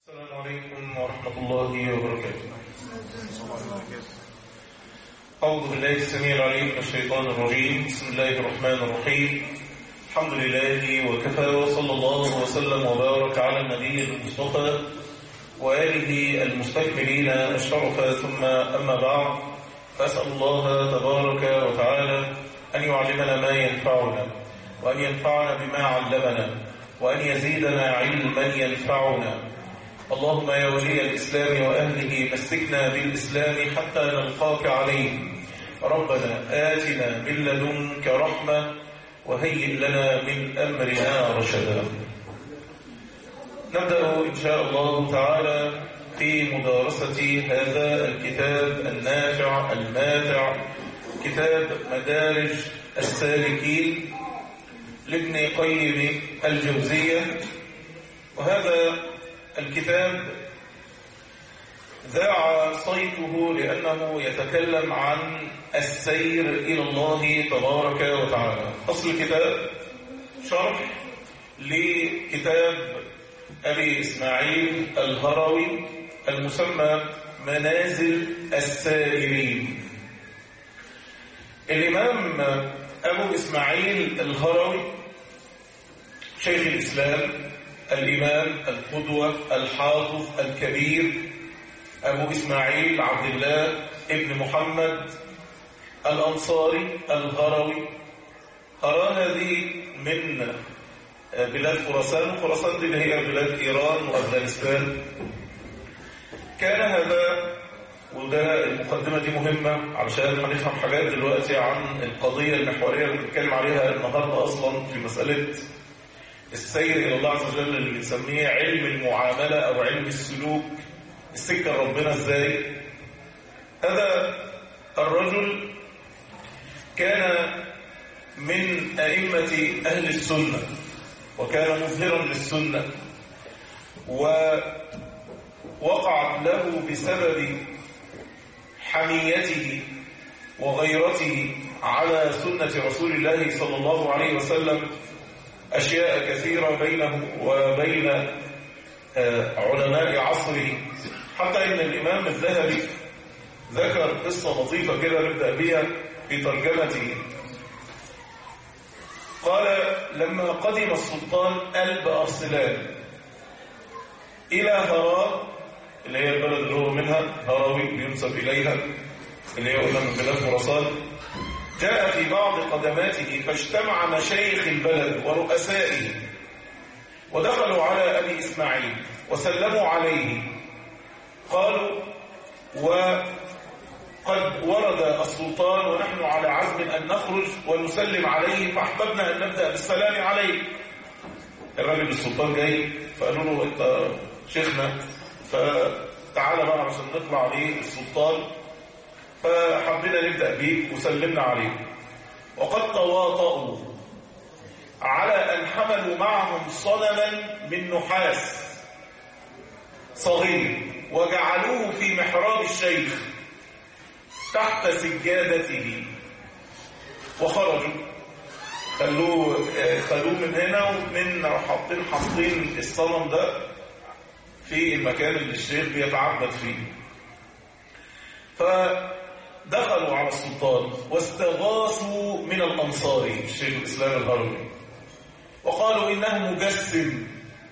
السلام عليكم ورحمة الله وبركاته أعوذ بالله السميع العليم من الشيطان الرجيم بسم الله الرحمن الرحيم الحمد لله وكفى وصلى الله وسلم وبارك على النبي المصطفى وآله المستكملين الشرف ثم أما بعد فأسأل الله تبارك وتعالى أن يعلمنا ما ينفعنا وأن ينفعنا بما علمنا وأن يزيدنا علما ينفعنا اللهم يا ولي الإسلام وأهله مسكنا بالإسلام حتى نلقاك عليه ربنا آتنا من لدنك رحمة وهيئ لنا من أمرنا رشدا نبدأ إن شاء الله تعالى في مدارسة هذا الكتاب النافع الماتع كتاب مدارج السالكين لابن قيم الجوزية وهذا الكتاب ذاع صيته لأنه يتكلم عن السير إلى الله تبارك وتعالى أصل الكتاب شرح لكتاب أبي إسماعيل الهروي المسمى منازل السائرين الإمام أبو إسماعيل الهروي شيخ الإسلام الإمام القدوة الحافظ الكبير أبو إسماعيل عبد الله ابن محمد الأنصاري الهروي هران هذه من بلاد خراسان خراسان دي اللي هي بلاد إيران وأفغانستان كان هذا وده المقدمة دي مهمة علشان هنفهم حاجات دلوقتي عن القضية المحورية اللي بنتكلم عليها النهاردة أصلا في مسألة السير إلى الله عز وجل اللي بنسميه علم المعاملة أو علم السلوك السكة ربنا إزاي هذا الرجل كان من أئمة أهل السنة وكان مظهرا للسنة ووقعت له بسبب حميته وغيرته على سنة رسول الله صلى الله عليه وسلم أشياء كثيرة بينه وبين علماء عصره حتى إن الإمام الذهبي ذكر قصة لطيفة كده نبدأ بها في ترجمته قال لما قدم السلطان قلب أرسلان إلى هراء اللي هي البلد اللي هو منها هراوي بينسب إليها اللي هي قلنا من بلاد خراسان جاء في بعض قدماته فاجتمع مشايخ البلد ورؤسائه ودخلوا على أبي إسماعيل وسلموا عليه قالوا وقد ورد السلطان ونحن على عزم أن نخرج ونسلم عليه فأحببنا أن نبدأ بالسلام عليه الراجل السلطان جاي فقالوا له أنت شيخنا فتعالى بقى عشان نطلع عليه السلطان فحبينا نبدأ بيك وسلمنا عليه وقد تواطؤوا على أن حملوا معهم صنما من نحاس صغير وجعلوه في محراب الشيخ تحت سجادته وخرجوا خلوه خلوه من هنا ومن حاطين حاطين الصنم ده في المكان اللي الشيخ بيتعبد فيه فدخلوا على السلطان واستغاثوا من الأنصاري الشيخ الإسلام الهروي وقالوا إنه مجسم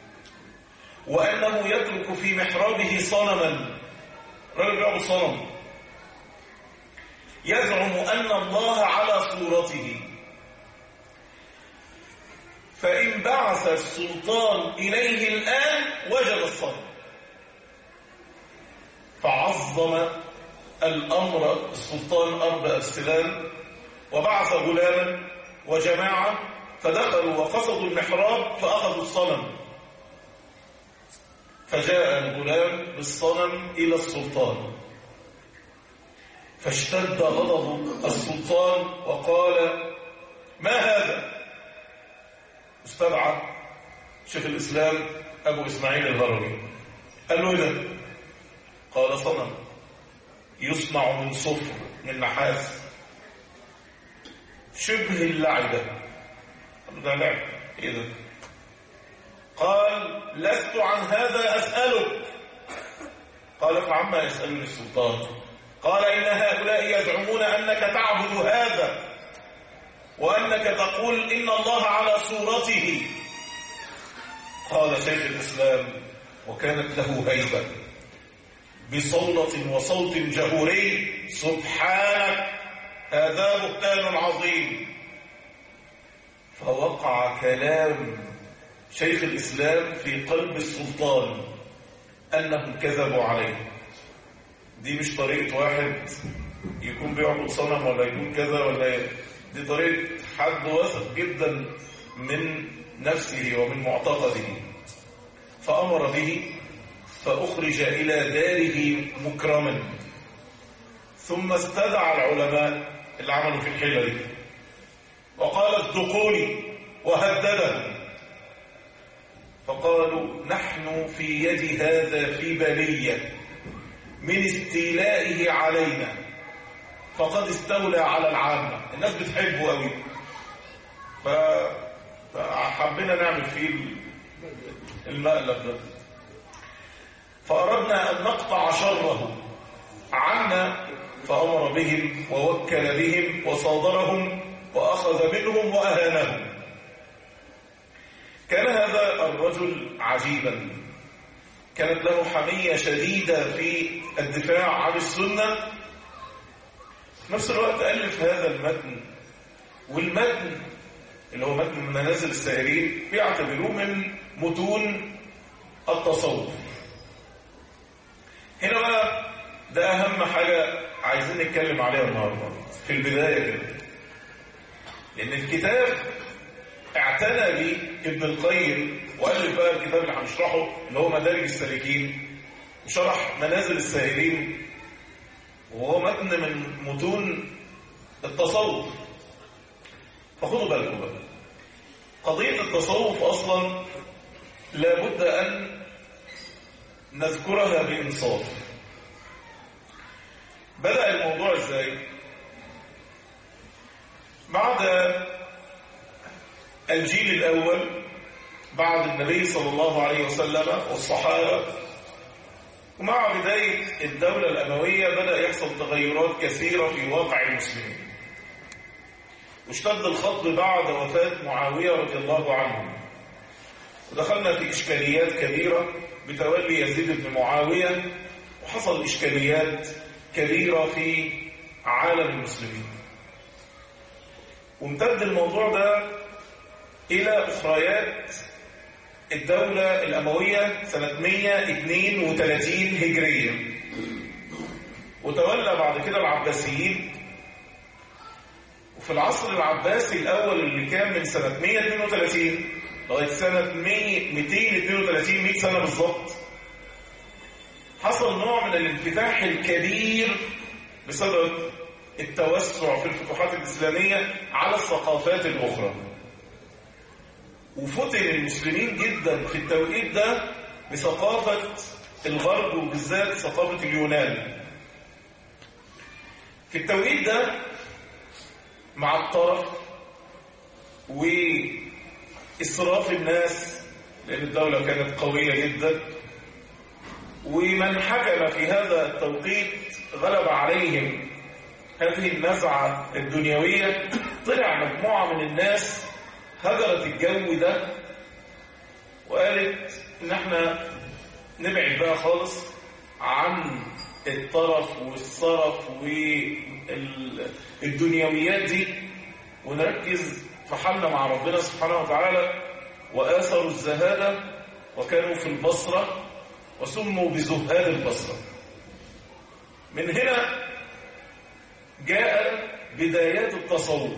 وأنه يترك في محرابه صنما رجل بيعبد صنم يزعم أن الله على صورته فإن بعث السلطان إليه الآن وجد الصنم فعظم الأمر السلطان أرض أرسلان وبعث غلاما وجماعة فدخلوا وقصدوا المحراب فأخذوا الصنم فجاء الغلام بالصنم إلى السلطان فاشتد غضب السلطان وقال ما هذا استدعى شيخ الإسلام أبو إسماعيل الهروي قال له إذا قال صنم يصنع من صفر من نحاس شبه اللعبة ده لعب ايه ده قال لست عن هذا أسألك قال فعما يسألني السلطان قال إن هؤلاء يزعمون أنك تعبد هذا وأنك تقول إن الله على صورته قال شيخ الإسلام وكانت له هيبة بصولة وصوت جهوري سبحانك هذا بهتان عظيم فوقع كلام شيخ الإسلام في قلب السلطان أنهم كذبوا عليه دي مش طريقة واحد يكون بيعبد صنم ولا يكون كذا ولا دي طريقة حد واثق جدا من نفسه ومن معتقده فأمر به فأخرج إلى داره مكرما ثم استدعى العلماء اللي عملوا في الحيلة دي وقال اصدقوني وهددهم فقالوا نحن في يد هذا في بلية من استيلائه علينا فقد استولى على العامة الناس بتحبه قوي فحبينا نعمل فيه المقلب ده فأردنا أن نقطع شره عنا فأمر بهم ووكل بهم وصادرهم وأخذ منهم وأهانهم كان هذا الرجل عجيبا كانت له حمية شديدة في الدفاع عن السنة في نفس الوقت ألف هذا المتن والمتن اللي هو متن من منازل السائرين بيعتبروه من متون التصوف هنا بقى ده أهم حاجة عايزين نتكلم عليها النهارده في البداية كده لأن الكتاب اعتنى به ابن القيم وألف بقى الكتاب اللي هنشرحه اللي هو مدارج السالكين وشرح منازل السائلين وهو متن من متون التصوف فخدوا بالكم بقى قضية التصوف أصلا لابد أن نذكرها بإنصاف بدأ الموضوع إزاي بعد الجيل الأول بعد النبي صلى الله عليه وسلم والصحابة ومع بداية الدولة الأموية بدأ يحصل تغيرات كثيرة في واقع المسلمين واشتد الخط بعد وفاة معاوية رضي الله عنه ودخلنا في إشكاليات كبيرة بتولي يزيد بن معاوية وحصل إشكاليات كبيرة في عالم المسلمين وامتد الموضوع ده إلى أخريات الدولة الأموية سنة 132 هجرية وتولى بعد كده العباسيين وفي العصر العباسي الأول اللي كان من سنة 132 لغاية سنة 232 100 سنة بالظبط حصل نوع من الانفتاح الكبير بسبب التوسع في الفتوحات الإسلامية على الثقافات الأخرى وفتن المسلمين جدا في التوقيت ده بثقافة الغرب وبالذات ثقافة اليونان في التوقيت ده مع الطرف وإسراف الناس لأن الدولة كانت قوية جدا ومن حكم في هذا التوقيت غلب عليهم هذه النزعة الدنيوية طلع مجموعة من الناس هجرت الجو ده وقالت ان احنا نبعد بقى خالص عن الطرف والصرف والدنيويات دي ونركز في حالنا مع ربنا سبحانه وتعالى وآثروا الزهادة وكانوا في البصرة وسموا بزهاد البصرة من هنا جاء بدايات التصوف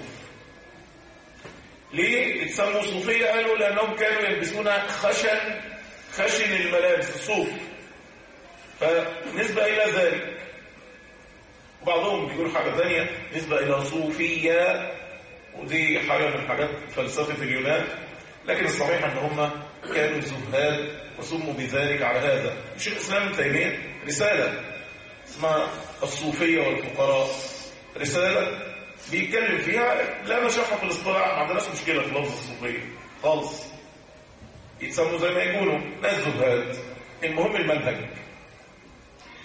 ليه اتسموا صوفية قالوا لأنهم كانوا يلبسون خشن خشن الملابس الصوف فنسبة إلى ذلك وبعضهم بيقول حاجة ثانية نسبة إلى صوفية ودي حاجة من حاجات فلسفة اليونان لكن الصحيح أن هم كانوا زهاد وسموا بذلك على هذا مش الإسلام ابن تيمية رسالة اسمها الصوفية والفقراء رسالة بيتكلم فيها لا مشاحة في الاصطلاح ما عندناش مشكلة في لفظ الصوفية خالص يتسموا زي ما يقولوا ناس زهاد المهم المنهج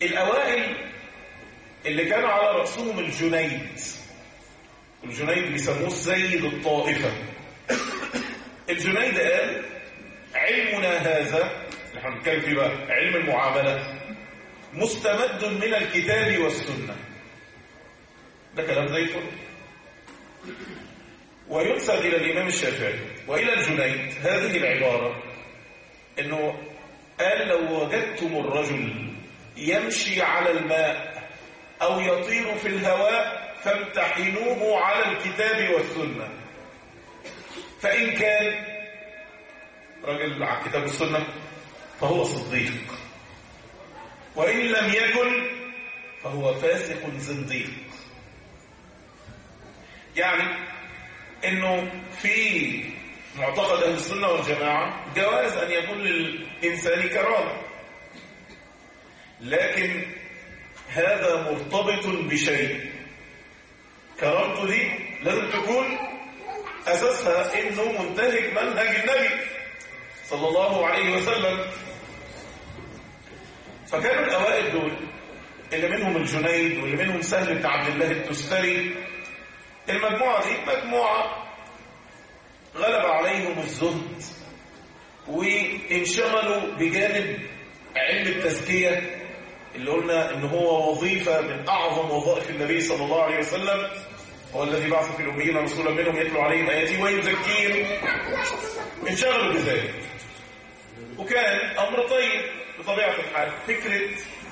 الأوائل اللي كان على رأسهم الجنيد الجنيد بيسموه سيد الطائفة الجنيد قال علمنا هذا اللي احنا بنتكلم فيه بقى علم المعاملة مستمد من الكتاب والسنة ده كلام زي الفل وينسب إلى الإمام الشافعي وإلى الجنيد هذه العبارة إنه قال لو وجدتم الرجل يمشي على الماء أو يطير في الهواء فامتحنوه على الكتاب والسنة فإن كان رجل على الكتاب والسنة فهو صديق وإن لم يكن فهو فاسق زنديق يعني انه في معتقد اهل السنه والجماعه جواز ان يكون للانسان كرامه لكن هذا مرتبط بشيء كرامته دي لازم تكون اساسها انه منتهج منهج النبي صلى الله عليه وسلم فكانوا الاوائل دول اللي منهم الجنيد واللي منهم سهل بن عبد الله التستري المجموعة دي مجموعة غلب عليهم الزهد وانشغلوا بجانب علم التزكية اللي قلنا ان هو وظيفة من اعظم وظائف النبي صلى الله عليه وسلم هو الذي بعث في الأميين رسولا منهم يتلو عليهم آياته ويزكيهم انشغلوا بذلك وكان أمر طيب بطبيعة الحال فكرة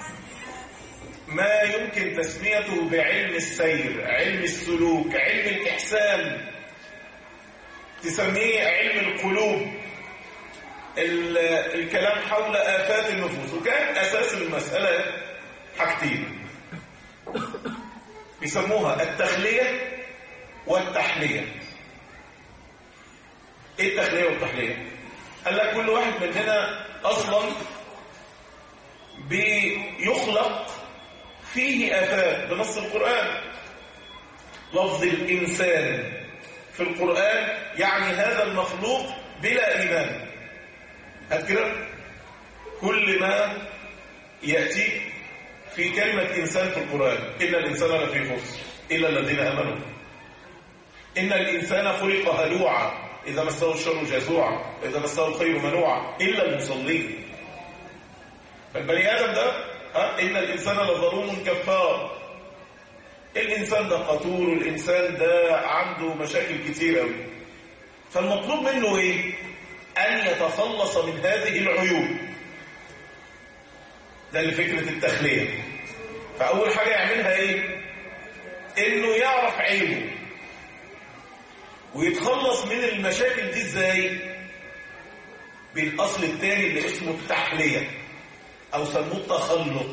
ما يمكن تسميته بعلم السير علم السلوك علم الإحسان تسميه علم القلوب الكلام حول آفات النفوس وكان أساس المسألة حاجتين بيسموها التخلية والتحلية ايه التخلية والتحلية قال لك كل واحد مننا اصلا بيخلق فيه آفات بنص القرآن لفظ الإنسان في القرآن يعني هذا المخلوق بلا إيمان هات كده كل ما يأتي في كلمة إنسان في القرآن إن الإنسان لفي خسر إلا الذين آمنوا إن الإنسان خلق هلوعا إذا مسه الشر جزوعا وإذا مسه الخير منوعا إلا المصلين فالبني آدم ده ها إن الإنسان لظلوم كفار الإنسان ده قطور الإنسان ده عنده مشاكل كتير قوي فالمطلوب منه إيه؟ أن يتخلص من هذه العيوب ده اللي فكرة التخلية فأول حاجة يعملها إيه؟ إنه يعرف عيبه ويتخلص من المشاكل دي إزاي؟ بالأصل الثاني اللي اسمه التحلية أو سموه التخلق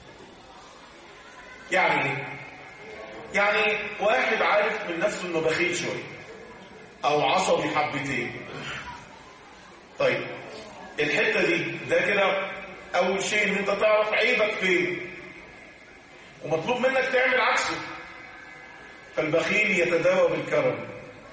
يعني إيه؟ يعني واحد عارف من نفسه إنه بخيل شوية أو عصبي حبتين طيب الحتة دي ده كده أول شيء إن أنت تعرف عيبك فين ومطلوب منك تعمل عكسه فالبخيل يتداوى بالكرم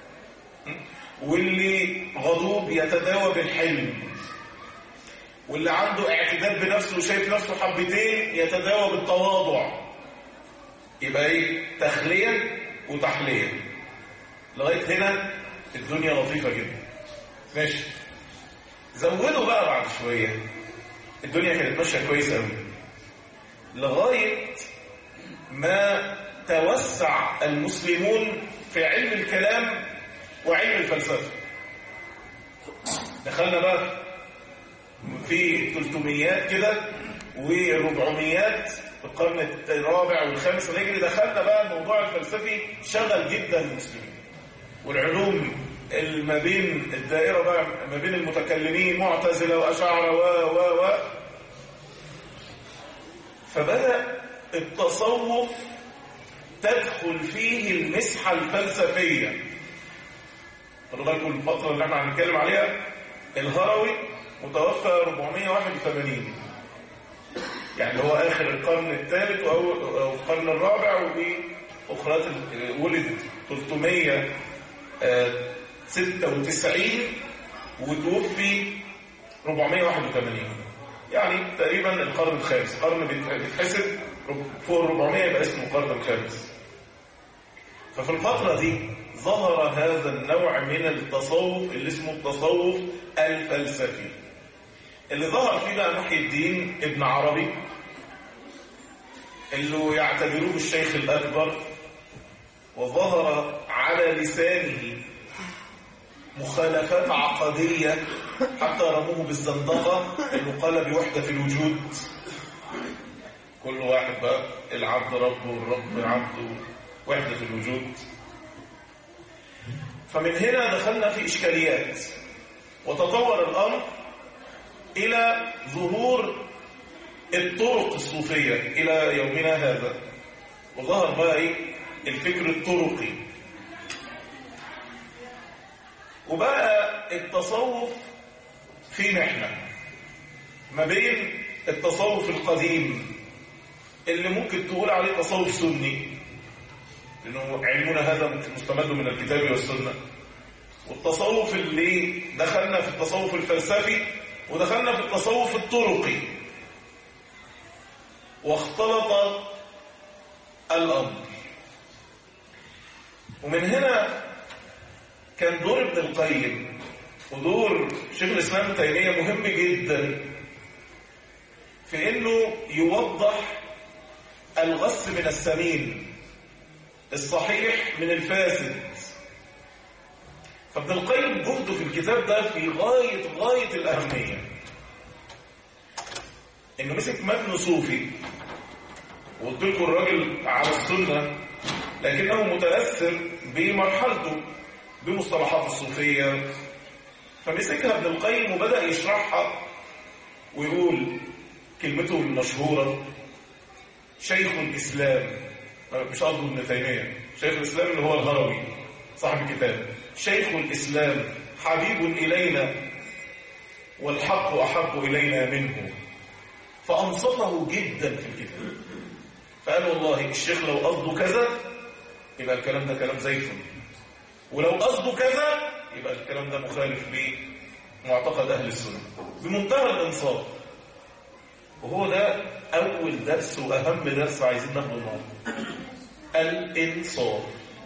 واللي غضوب يتداوى بالحلم واللي عنده اعتداد بنفسه وشايف نفسه حبتين يتداوى بالتواضع يبقى ايه تخلية وتحلية لغاية هنا الدنيا لطيفة جدا ماشي زودوا بقى بعد شوية الدنيا كانت ماشية كويس قوي لغاية ما توسع المسلمون في علم الكلام وعلم الفلسفة دخلنا بقى في 300 كده و400 في القرن الرابع والخامس الهجري دخلنا بقى الموضوع الفلسفي شغل جدا المسلمين والعلوم ما بين الدائرة بقى ما بين المتكلمين معتزلة وأشاعرة و و و فبدأ التصوف تدخل فيه المسحة الفلسفية خدوا بالكم الفترة اللي احنا هنتكلم عليها الهروي متوفى 481 يعني هو آخر القرن الثالث أو القرن الرابع وأخرات ولد 396 وتوفي 481 يعني تقريبا القرن الخامس قرن بيتحسب فوق ال 400 يبقى اسمه القرن الخامس ففي الفترة دي ظهر هذا النوع من التصوف اللي اسمه التصوف الفلسفي اللي ظهر فيه بقى محي الدين ابن عربي اللي يعتبروه الشيخ الأكبر وظهر على لسانه مخالفات عقدية حتى رموه بالزندقة انه قال بوحدة الوجود كل واحد بقى العبد ربه والرب عبده وحدة الوجود فمن هنا دخلنا في إشكاليات وتطور الأمر إلى ظهور الطرق الصوفية إلى يومنا هذا وظهر بقى إيه الفكر الطرقي وبقى التصوف فينا احنا ما بين التصوف القديم اللي ممكن تقول عليه تصوف سني لأنه علمنا هذا مستمد من الكتاب والسنة والتصوف اللي دخلنا في التصوف الفلسفي ودخلنا في التصوف الطرقي واختلط الأمر ومن هنا كان دور ابن القيم ودور شيخ الإسلام تيمية مهم جدا في انه يوضح الغص من السمين الصحيح من الفاسد فابن القيم جهده في الكتاب ده في غاية غاية الأهمية انه مسك متن صوفي وقلت لكم الراجل على السنة لكنه متأثر بمرحلته بمصطلحات الصوفية فمسكها ابن القيم وبدأ يشرحها ويقول كلمته المشهورة شيخ الإسلام مش قصده ابن تيمية شيخ الإسلام اللي هو الهروي صاحب الكتاب شيخ الإسلام حبيب إلينا والحق أحب إلينا منه فأنصفه جدا في الكتاب فقال والله الشيخ لو قصده كذا يبقى الكلام ده كلام زيف ولو قصده كذا يبقى الكلام ده مخالف لمعتقد أهل السنة بمنتهى الإنصاف وهو ده أول درس وأهم درس عايزين ناخده النهارده الإنصاف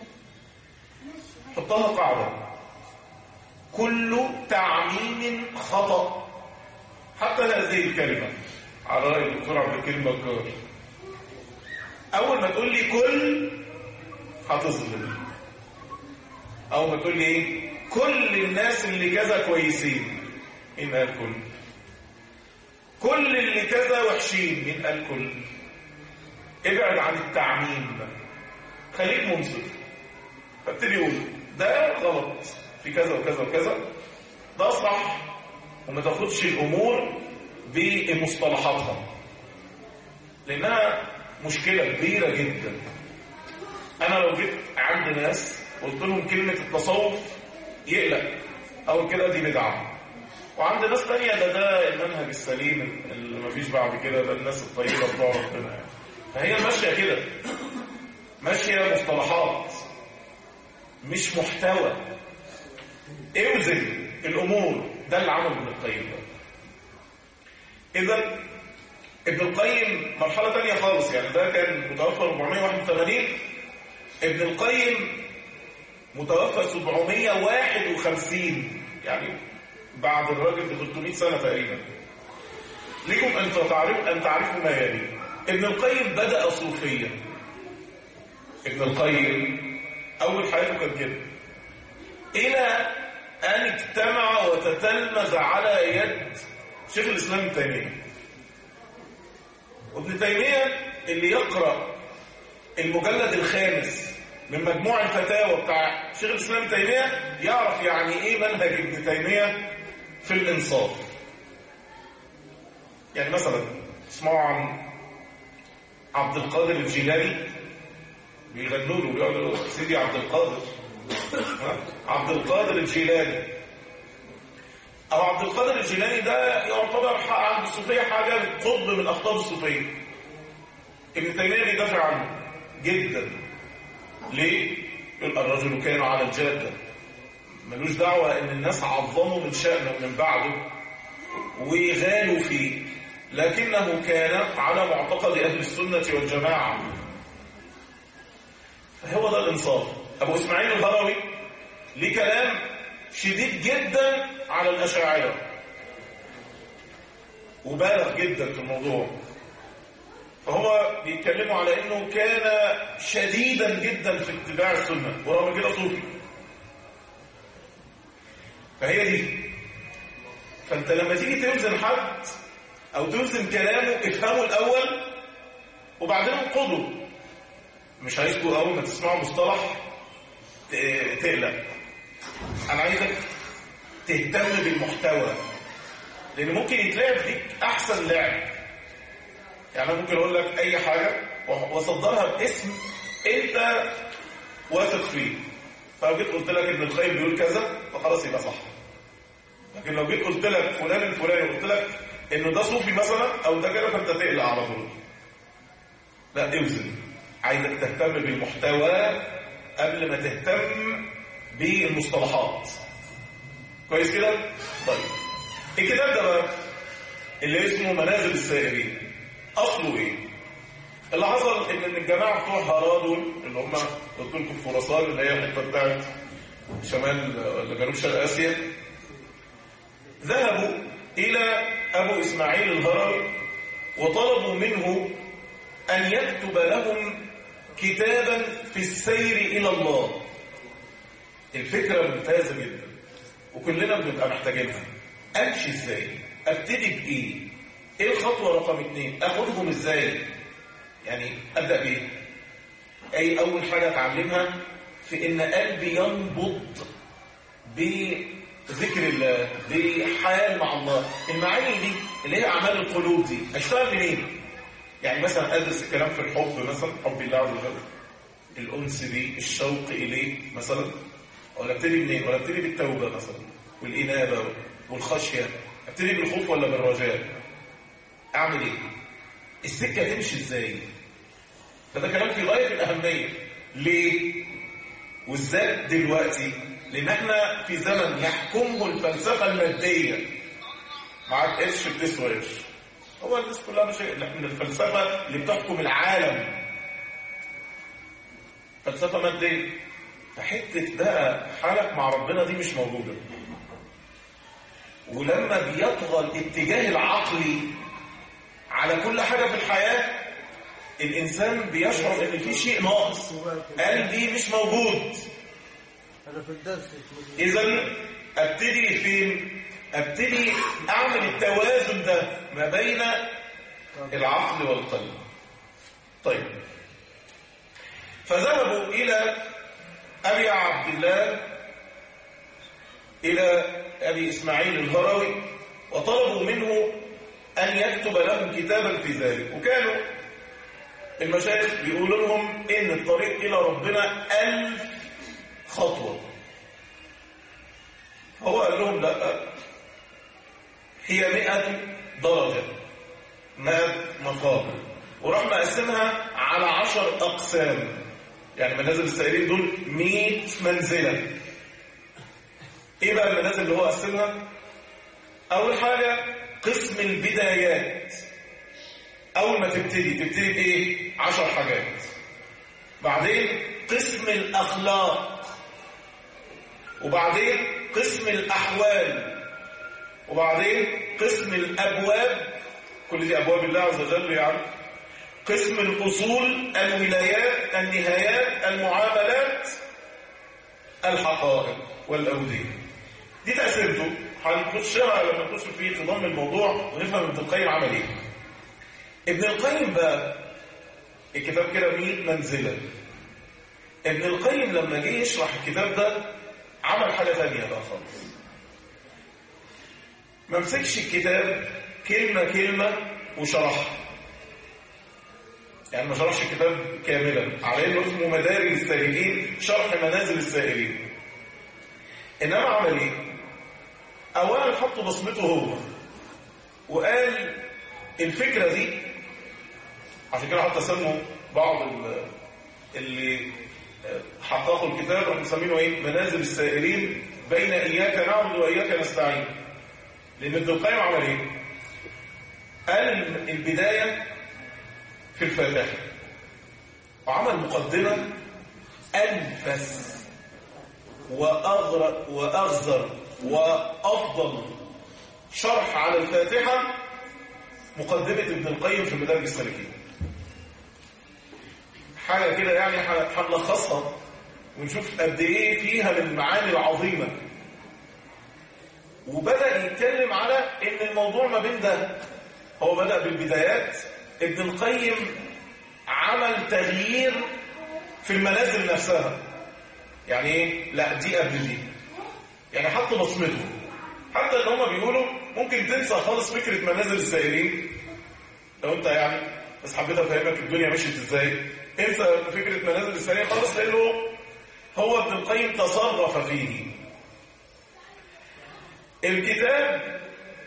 حطها قاعدة كل تعميم خطأ حتى هذه الكلمة على رأي الدكتور عبد الكريم بكار أول ما تقول لي كل هتظلم أول ما تقول لي إيه كل الناس اللي كذا كويسين مين قال كل كل اللي كذا وحشين مين قال كل ابعد عن التعميم خليك منصف فابتدي يقول ده غلط في كذا وكذا وكذا ده صح وما تاخدش الامور بمصطلحاتها لانها مشكله كبيره جدا انا لو جيت عند ناس قلت لهم كلمه التصوف يقلق او كده دي بدعه وعند ناس تانية ده ده المنهج السليم اللي مفيش بعد كده ده الناس الطيبه بتوع ربنا يعني فهي ماشيه كده ماشيه مصطلحات مش محتوى اوزن الامور ده اللي عمله ابن القيم اذا ابن القيم مرحله ثانيه خالص يعني ده كان متوفى 481 ابن القيم متوفى 751 يعني بعد الراجل ب 300 سنه تقريبا لكم ان تعرفوا ان تعرفوا ما يلي ابن القيم بدا صوفيا ابن القيم اول حياته كان كده الى ان اجتمع وتتلمذ على يد شيخ الاسلام ابن تيميه وابن تيميه اللي يقرا المجلد الخامس من مجموع الفتاوى بتاع شيخ الاسلام ابن تيميه يعرف يعني ايه منهج ابن تيميه في الانصاف يعني مثلا اسمعوا عن عبد القادر الجيلاني بيغنوا له بيقولوا له سيدي عبد القادر عبد القادر الجيلاني او عبد القادر الجيلاني ده يعتبر عند الصوفيه حاجه قطب من اخطاب الصوفيه ابن تيميه بيدافع عنه جدا ليه يقول الرجل كان على الجاده ملوش دعوه ان الناس عظموا من شأنه من بعده وغالوا فيه لكنه كان على معتقد أهل السنة والجماعة هو ده الإنصاف أبو إسماعيل الهروي ليه كلام شديد جدا على الأشاعرة وبالغ جدا في الموضوع فهو بيتكلموا على انه كان شديدا جدا في اتباع السنه ورغم كده صوفي فهي دي فانت لما تيجي توزن حد او توزن كلامه افهمه الاول وبعدين انقضه مش عايزكم اول ما تسمعوا مصطلح تقلق انا عايزك تهتم بالمحتوى لان ممكن يتلعب فيك احسن لعب يعني انا ممكن اقول لك اي حاجه واصدرها باسم انت واثق فيه فلو جيت قلت لك ابن القيم بيقول كذا فخلاص يبقى صح لكن لو جيت قلت لك فلان الفلاني قلت لك انه ده صوفي مثلا او ده كده فانت تقلق على طول لا اوزن عايزك تهتم بالمحتوى قبل ما تهتم بالمصطلحات كويس كده طيب الكتاب ده بقى اللي اسمه منازل السائرين اصله ايه اللي حصل ان الجماعه بتوع هارا دول اللي هم قلت لكم في خراسان اللي هي الحته بتاعت شمال ولا جنوب شرق اسيا ذهبوا الى ابو اسماعيل الهروي وطلبوا منه ان يكتب لهم كتابا في السير الى الله الفكره ممتازه جدا وكلنا بنبقى محتاجينها امشي ازاي ابتدي بايه ايه الخطوه رقم اتنين اخدهم ازاي يعني ابدا بايه اي اول حاجه اتعلمها في ان قلبي ينبض بذكر الله بحياه مع الله المعاني دي اللي هي اعمال القلوب دي اشتغل منين يعني مثلا ادرس الكلام في الحب مثلا حب الله عز وجل الانس بيه الشوق اليه مثلا ولا ابتدي منين ولا ابتدي بالتوبه مثلا والانابه والخشيه ابتدي بالخوف ولا بالرجاء اعمل ايه السكه تمشي ازاي فده كلام في غايه الاهميه ليه وازاي دلوقتي لان احنا في زمن يحكمه الفلسفه الماديه معاك قرش بتسوى قرش هو الناس كلها مش من الفلسفه اللي بتحكم العالم فلسفه ماديه فحته بقى حالك مع ربنا دي مش موجوده ولما بيطغى الاتجاه العقلي على كل حاجه في الحياه الانسان بيشعر ان في شيء ناقص قلبي مش موجود انا في الدرس اذا ابتدي فين ابتدي اعمل التوازن ده ما بين العقل والقلب طيب فذهبوا الى ابي عبد الله الى ابي اسماعيل الهروي وطلبوا منه ان يكتب لهم كتابا في ذلك وكانوا المشايخ بيقولوا لهم ان الطريق الى ربنا ألف خطوه هو قال لهم لا هي مئة درجة مئة مقام وراح مقسمها على عشر أقسام يعني منازل السائرين دول مئة منزلة إيه بقى المنازل اللي هو قسمها؟ أول حاجة قسم البدايات أول ما تبتدي تبتدي بإيه؟ عشر حاجات بعدين قسم الأخلاق وبعدين قسم الأحوال وبعدين قسم الأبواب كل دي أبواب الله عز وجل يعني قسم الأصول الولايات النهايات المعاملات الحقائق والأودية دي تأثيرته هنخشها لما نخش في تضم الموضوع ونفهم ابن القيم عمل ايه ابن القيم بقى الكتاب كده 100 منزلة ابن القيم لما جه يشرح الكتاب ده عمل حاجة ثانية بقى خالص ما مسكش الكتاب كلمة كلمة وشرحها يعني ما شرحش الكتاب كاملا على انه اسمه مدارج السائلين شرح منازل السائلين انما عمل ايه اولا حط بصمته هو وقال الفكرة دي عشان كده حتى سموا بعض اللي حققوا الكتاب راح مسمينه ايه منازل السائرين بين اياك نعبد واياك نستعين لان ابن القيم عمل ايه قال البداية في الفاتحة وعمل مقدمة أنفس وأغرق وأغزر وأفضل شرح على الفاتحة مقدمة ابن القيم في مدارج السالكين حاجة كده يعني هنلخصها ونشوف قد ايه فيها من المعاني العظيمة وبدأ يتكلم على ان الموضوع ما بين ده هو بدأ بالبدايات ابن القيم عمل تغيير في المنازل نفسها يعني ايه لا دي قبل دي يعني حط بصمته حتى ان هم بيقولوا ممكن تنسى خالص فكرة منازل السائرين لو انت يعني بس حبيت افهمك الدنيا مشيت ازاي انسى فكرة منازل السائرين خالص لانه هو ابن القيم تصرف فيه الكتاب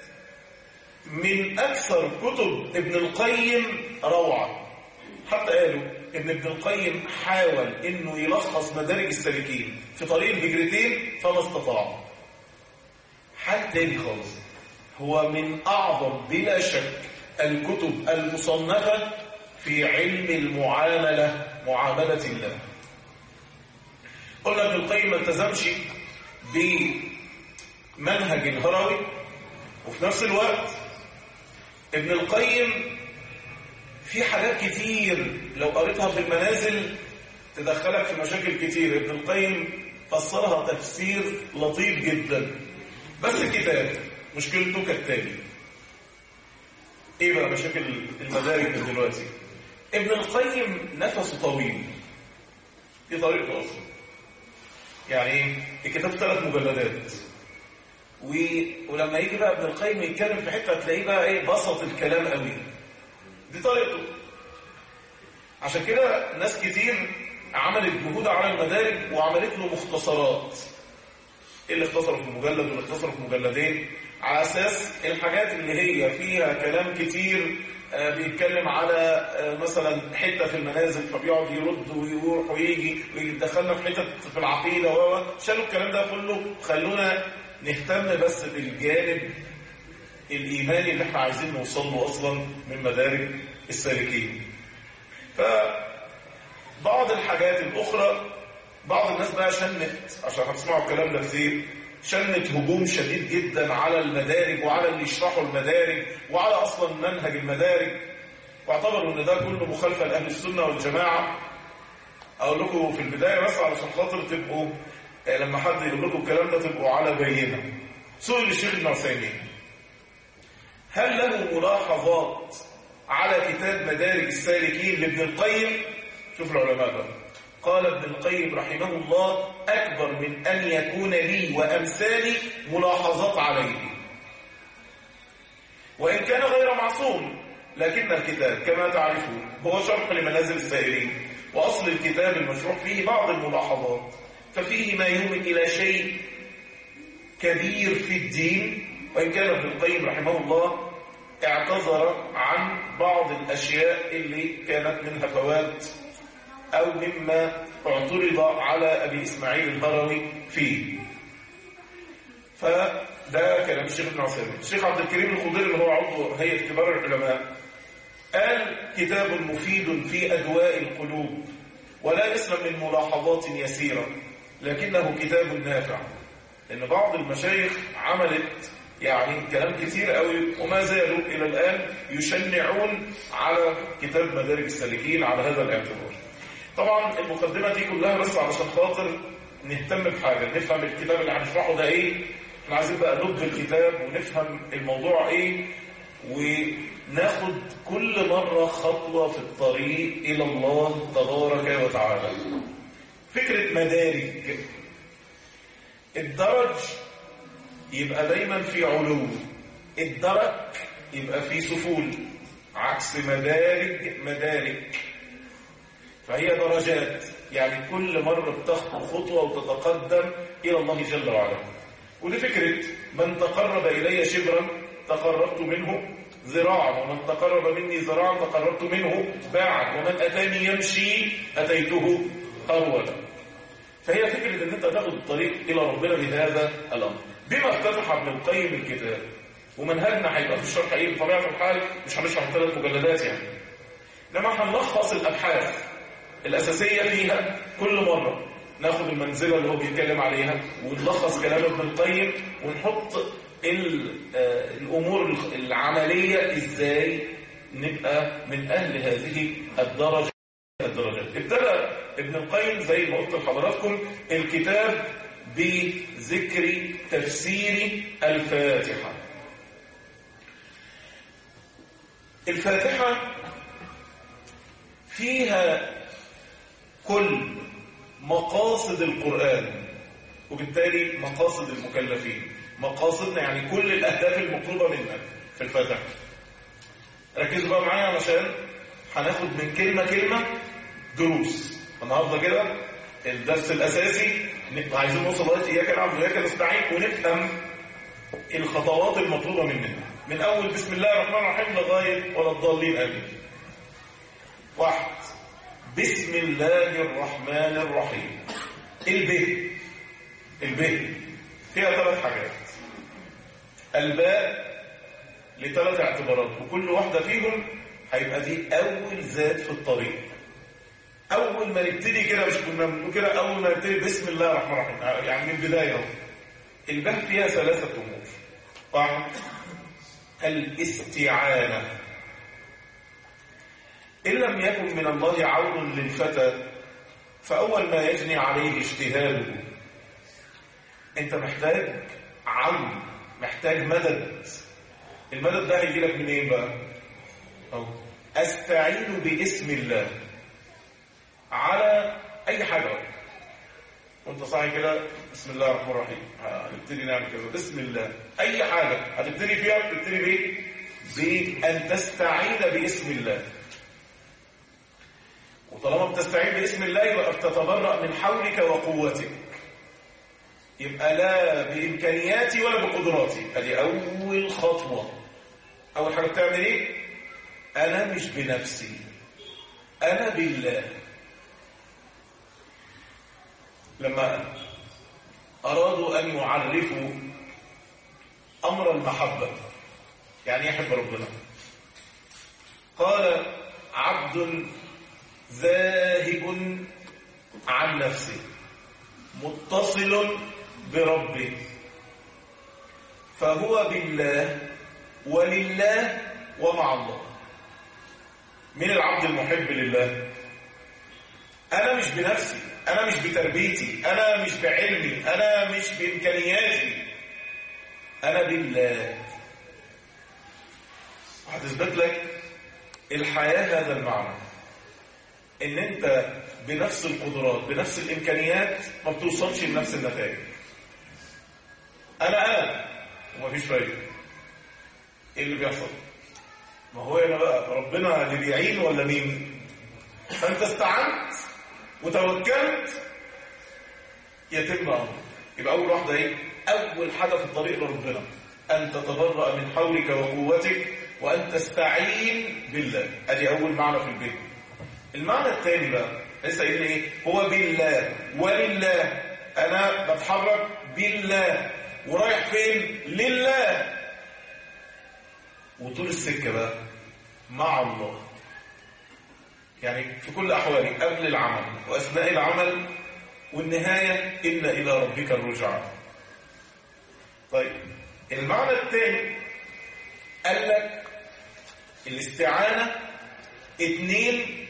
من أكثر كتب ابن القيم روعة حتى قالوا ان ابن القيم حاول انه يلخص مدارج السالكين في طريق الهجرتين فما استطاع حال تاني خالص هو من اعظم بلا شك الكتب المصنفة في علم المعاملة معاملة الله قلنا ابن القيم ما التزمش بمنهج الهروي وفي نفس الوقت ابن القيم في حاجات كتير لو قريتها في المنازل تدخلك في مشاكل كتير ابن القيم فسرها تفسير لطيف جدا بس الكتاب مشكلته كالتالي ايه بقى مشاكل المدارك من دلوقتي ابن القيم نفسه طويل دي طريقته اصلا يعني ايه الكتاب ثلاث مجلدات و... ولما يجي بقى ابن القيم يتكلم في حته تلاقيه بقى ايه بسط الكلام قوي دي طريقته عشان كده ناس كتير عملت جهود على المدارج وعملت له مختصرات ايه اللي اختصره في مجلد واللي اختصره في مجلدين على اساس الحاجات اللي هي فيها كلام كتير آه بيتكلم على آه مثلا حته في المنازل فبيقعد يرد ويروح ويجي ويدخلنا في حته في العقيده و شالوا الكلام ده كله خلونا نهتم بس بالجانب الإيماني اللي احنا عايزين نوصل له أصلا من مدارج السالكين فبعض الحاجات الأخرى بعض الناس بقى شنت عشان هتسمعوا الكلام ده كتير شنت هجوم شديد جدا على المدارج وعلى اللي يشرحوا المدارج وعلى أصلا منهج المدارج واعتبروا ان ده كله مخالفة لأهل السنة والجماعة أقول لكم في البداية بس علشان خاطر تبقوا لما حد يقول لكم الكلام ده تبقوا على بينة سئل الشيخ ابن عثيمين هل له ملاحظات على كتاب مدارج السالكين لابن القيم شوف العلماء بقى قال ابن القيم رحمه الله أكبر من أن يكون لي وأمثالي ملاحظات عليه وإن كان غير معصوم لكن الكتاب كما تعرفون هو شرح لمنازل السائرين وأصل الكتاب المشروع فيه بعض الملاحظات ففيه ما يومي إلى شيء كبير في الدين وإن كان ابن القيم رحمه الله اعتذر عن بعض الأشياء اللي كانت منها فوات أو مما اعترض على أبي إسماعيل الهروي فيه فده كلام الشيخ ابن عثيمين الشيخ عبد الكريم الخضيري اللي هو عضو هيئة كبار العلماء قال كتاب مفيد في أدواء القلوب ولا يسلم من ملاحظات يسيرة لكنه كتاب نافع لأن بعض المشايخ عملت يعني كلام كتير قوي وما زالوا إلى الآن يشنعون على كتاب مدارج السالكين على هذا الاعتبار طبعا المقدمة دي كلها بس علشان خاطر نهتم بحاجة نفهم الكتاب اللي هنشرحه ده ايه احنا عايزين بقى نبذ الكتاب ونفهم الموضوع ايه وناخد كل مرة خطوة في الطريق إلى الله تبارك وتعالى فكرة مدارج الدرج يبقى دايما في علو الدرك يبقى في سفول عكس مدارج مدارج فهي درجات يعني كل مرة بتخطو خطوة وتتقدم إلى الله جل وعلا ودي فكرة من تقرب إلي شبرا تقربت منه ذراعا ومن تقرب مني ذراعا تقربت منه باعا ومن أتاني يمشي أتيته أولا فهي فكرة ان انت تاخد الطريق الى ربنا بهذا الامر بما افتتح ابن القيم الكتاب ومنهجنا هيبقى في الشرح ايه بطبيعه الحال مش هنشرح ثلاث مجلدات يعني انما هنلخص الابحاث الاساسيه فيها كل مره ناخد المنزله اللي هو بيتكلم عليها ونلخص كلام ابن القيم ونحط ال- آه، الامور العمليه ازاي نبقى من اهل هذه الدرجه الدرجات ابتدى ابن القيم زي ما قلت لحضراتكم الكتاب بذكر تفسير الفاتحه الفاتحه فيها كل مقاصد القرآن وبالتالي مقاصد المكلفين مقاصدنا يعني كل الأهداف المطلوبة منا في الفاتحة ركزوا بقى معايا علشان هناخد من كلمة كلمة دروس النهارده كده الدرس الأساسي نبقى عايزين نوصل لغاية إياك نعبد وإياك نستعين ونفهم الخطوات المطلوبة مننا من أول بسم الله الرحمن الرحيم لغاية ولا الضالين آمين واحد بسم الله الرحمن الرحيم الب الب فيها ثلاث حاجات الباء لثلاث اعتبارات وكل واحدة فيهم هيبقى دي أول ذات في الطريق أول ما نبتدي كده مش كنا بنقول كده أول ما نبتدي بسم الله الرحمن الرحيم يعني من البداية اهو الباء فيها ثلاثة أمور واحد الاستعانة إن لم يكن من الله عون للفتى فأول ما يجني عليه اجتهاده أنت محتاج عون محتاج مدد المدد ده هيجي لك منين بقى؟ أو أستعين باسم الله على أي حاجة بقى. وانت صاحي كده بسم الله الرحمن الرحيم هنبتدي نعمل كده بسم الله اي حاجه هتبتدي فيها بتبتدي بايه بان تستعين باسم الله وطالما بتستعين باسم الله يبقى بتتبرأ من حولك وقوتك يبقى لا بإمكانياتي ولا بقدراتي ادي أول خطوة أول حاجة بتعمل إيه؟ أنا مش بنفسي أنا بالله لما أرادوا أن يعرفوا أمر المحبة يعني يحب ربنا قال عبد ذاهب عن نفسه متصل بربه فهو بالله ولله ومع الله من العبد المحب لله أنا مش بنفسي أنا مش بتربيتي أنا مش بعلمي أنا مش بإمكانياتي أنا بالله هتثبت لك الحياة هذا المعنى ان انت بنفس القدرات بنفس الامكانيات ما بتوصلش لنفس النتائج انا انا ومفيش فايده ايه اللي بيحصل ما هو هنا بقى ربنا اللي بيعين ولا مين فانت استعنت وتوكلت يتم امرك يبقى اول واحده ايه اول حاجه في الطريق لربنا ان تتبرأ من حولك وقوتك وان تستعين بالله ادي اول معنى في البيت المعنى الثاني بقى لسه قايل ايه هو بالله ولله انا بتحرك بالله ورايح فين لله وطول السكه بقى مع الله يعني في كل احوالي قبل العمل واثناء العمل والنهايه ان الى ربك الرجعى طيب المعنى الثاني قال لك الاستعانه اتنين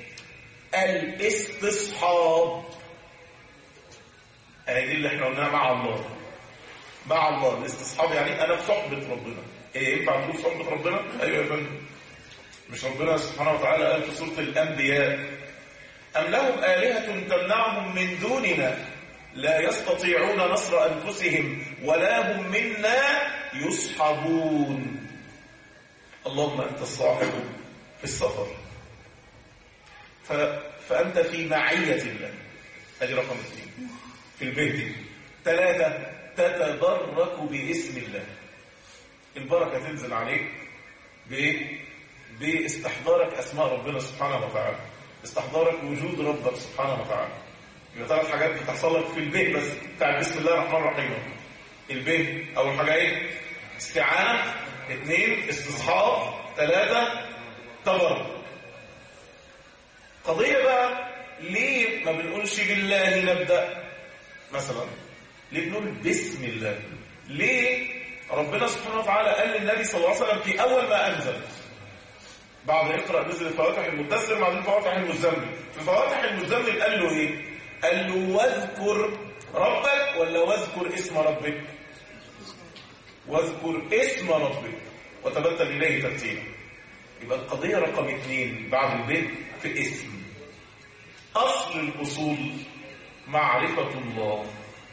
الاستصحاب اهي دي اللي احنا قلناها مع الله مع الله الاستصحاب يعني انا في صحبه ربنا ايه ينفع نقول صحبه ربنا ايوه يا فندم مش ربنا سبحانه وتعالى قال في سوره الانبياء ام لهم الهه تمنعهم من دوننا لا يستطيعون نصر انفسهم ولا هم منا يصحبون اللهم انت الصاحب في السفر ف... فأنت في معية الله هذه رقم اثنين في البيت ثلاثة تتبرك باسم الله البركة تنزل عليك بإيه؟ باستحضارك أسماء ربنا سبحانه وتعالى استحضارك وجود ربك سبحانه وتعالى يبقى ثلاث حاجات بتحصل لك في البيت بس بتاع بسم الله الرحمن الرحيم البيت أول حاجة إيه؟ استعانة اثنين استصحاب ثلاثة تبرك قضية بقى ليه ما بنقولش بالله نبدأ مثلا ليه بنقول بسم الله ليه ربنا سبحانه وتعالى قال للنبي صلى الله عليه وسلم في أول ما أنزل بعد اقرأ نزل فواتح المدثر بعدين فواتح المزمل في فواتح المزمل قال له ايه قال له واذكر ربك ولا واذكر اسم ربك واذكر اسم ربك وتبتل إليه ترتيبا يبقى القضية رقم اثنين بعد البيت في اسم أصل الأصول معرفة الله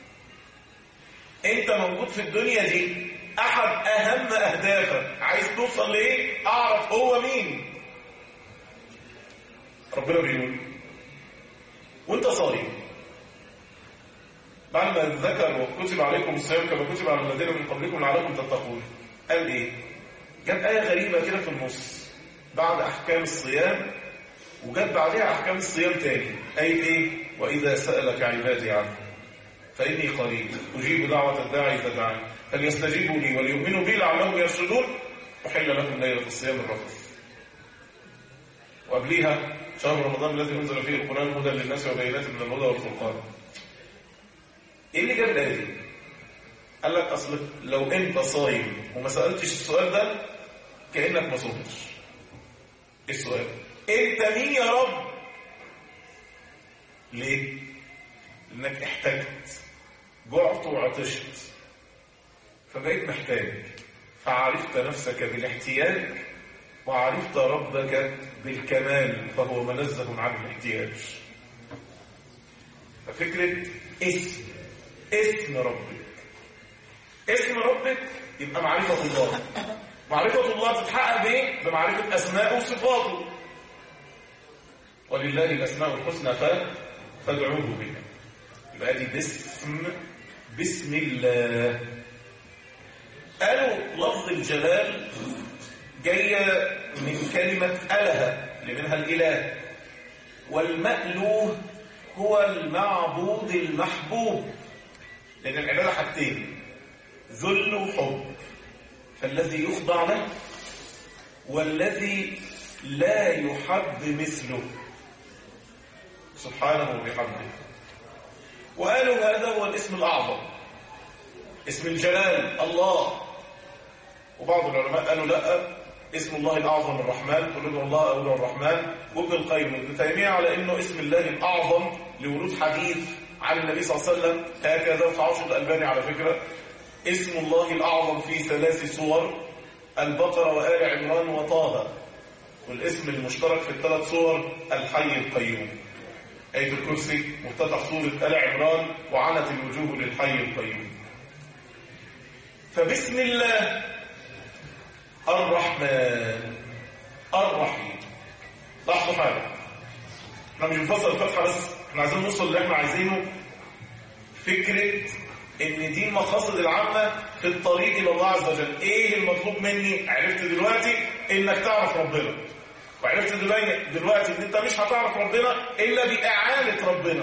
أنت موجود في الدنيا دي أحد أهم أهدافك عايز توصل لإيه؟ أعرف هو مين ربنا بيقول وأنت صايم بعد ما ذكر وكتب عليكم الصيام كما كتب على الذين من قبلكم لعلكم تتقون قال إيه؟ جاب آية غريبة كده في النص بعد أحكام الصيام وجت بعدها أحكام الصيام تاني آية إيه؟ وإذا سألك عبادي عنه فإني قريب أجيب دعوة الداعي إذا دعاني فليستجيبوا لي وليؤمنوا بي لعلهم يرشدون أحل لكم ليلة الصيام الرفث وقبليها شهر رمضان الذي أنزل فيه القرآن هدى للناس وبينات من الهدى والفرقان إيه اللي جاب الآية دي؟ قال لك أصل لو أنت صايم وما سألتش السؤال ده كأنك ما صمتش إيه السؤال؟ أنت مين يا رب؟ ليه؟ لأنك احتجت جعت وعطشت فبقيت محتاج فعرفت نفسك بالاحتياج وعرفت ربك بالكمال فهو منزه عن الاحتياج ففكرة اسم اسم ربك اسم ربك يبقى معرفة الله معرفة الله تتحقق بايه؟ بمعرفة أسماءه وصفاته ولله الأسماء الحسنى فادعوه بها يبقى دي باسم بسم الله قالوا لفظ الجلال جاية من كلمة أله اللي منها الإله والمألوه هو المعبود المحبوب لأن العبادة حاجتين ذل وحب فالذي يخضع له والذي لا يحب مثله سبحانه وبحمده وقالوا هذا هو الاسم الأعظم اسم الجلال الله وبعض العلماء قالوا لا اسم الله الأعظم الرحمن قل ادعوا الله أو ادعوا الرحمن وابن القيم وابن تيمية على أنه اسم الله الأعظم لورود حديث عن النبي صلى الله عليه وسلم هكذا في عشر الألباني على فكرة اسم الله الأعظم في ثلاث صور البقرة وآل عمران وطه والاسم المشترك في الثلاث صور الحي القيوم آية الكرسي مفتتح سورة آل عمران وعنت الوجوه للحي القيوم فبسم الله الرحمن الرحيم لاحظوا حاجة احنا مش بنفصل الفتحة بس احنا عايزين نوصل اللي احنا عايزينه فكرة ان دي المقاصد العامة في الطريق الى الله عز وجل ايه المطلوب مني عرفت دلوقتي انك تعرف ربنا وعرفت دلوقتي ان انت مش هتعرف ربنا الا باعانة ربنا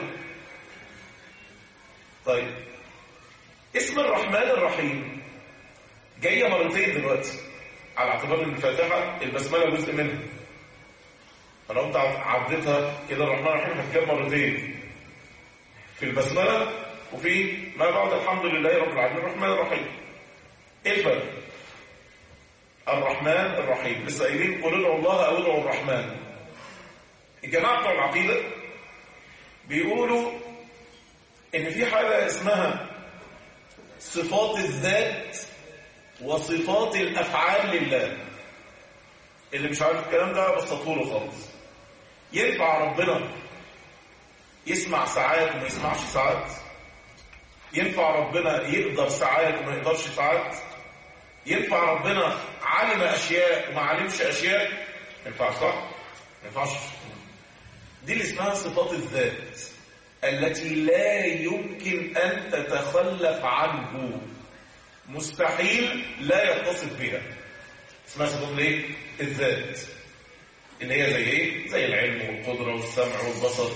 طيب اسم الرحمن الرحيم جاية مرتين دلوقتي على اعتبار ان الفاتحة البسملة جزء منها فلو انت عديتها كده الرحمن الرحيم هتجاب مرتين في البسملة وفي ما بعد الحمد لله رب العالمين الرحمن الرحيم ايه الفرق الرحمن الرحيم لسه قايلين قل ادعوا الله او ادعوا الرحمن الجماعه بتوع العقيده بيقولوا ان في حاجه اسمها صفات الذات وصفات الافعال لله اللي مش عارف الكلام ده بسطه له خالص ينفع ربنا يسمع ساعات وما يسمعش ساعات ينفع ربنا يقدر ساعات وما يقدرش ساعات ينفع ربنا علم أشياء وما علمش أشياء ينفع صح؟ ما ينفعش دي اللي اسمها صفات الذات التي لا يمكن أن تتخلف عنه مستحيل لا يتصف بها اسمها صفات الايه؟ الذات اللي هي زي ايه؟ زي العلم والقدرة والسمع والبصر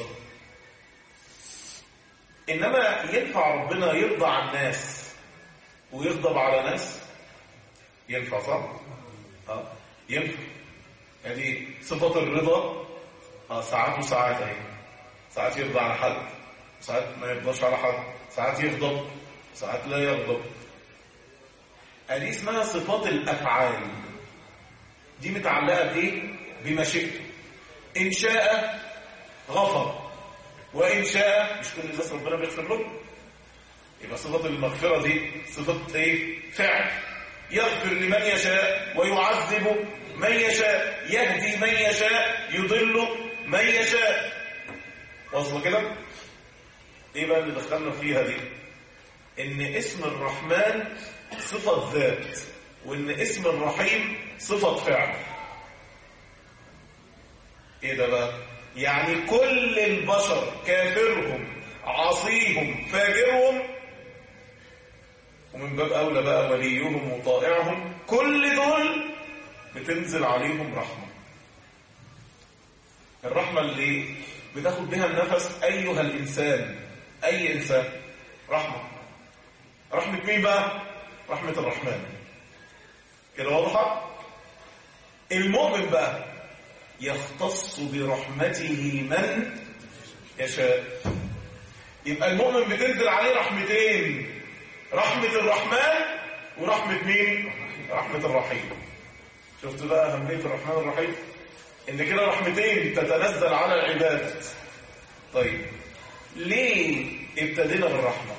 إنما ينفع ربنا يرضى عن الناس ويغضب على ناس ينفع صح؟ اه ينفع يعني صفة الرضا اه ساعات وساعات اهي ساعات يرضى على حد ساعات ما يرضاش على حد ساعات يغضب ساعات لا يغضب ادي اسمها صفات الافعال دي متعلقه بايه بمشيئته ان شاء غفر وان شاء مش كل الناس ربنا بيغفر لهم يبقى صفه المغفره دي صفه ايه فعل يغفر لمن يشاء ويعذب من يشاء يهدي من يشاء يضل من يشاء واصله كده ايه بقى اللي دخلنا فيها دي ان اسم الرحمن صفة ذات وان اسم الرحيم صفة فعل ايه ده بقى يعني كل البشر كافرهم عصيهم فاجرهم ومن باب اولى بقى وليهم وطائعهم كل دول بتنزل عليهم رحمة الرحمة اللي بتاخد بها النفس ايها الانسان اي انسان رحمة رحمة مين بقى رحمة الرحمن كده واضحة المؤمن بقى يختص برحمته من يشاء يبقى المؤمن بتنزل عليه رحمتين رحمة الرحمن ورحمة مين رحمة الرحيم شفت بقى أهمية الرحمن الرحيم إن كده رحمتين تتنزل على العباد طيب ليه ابتدينا بالرحمة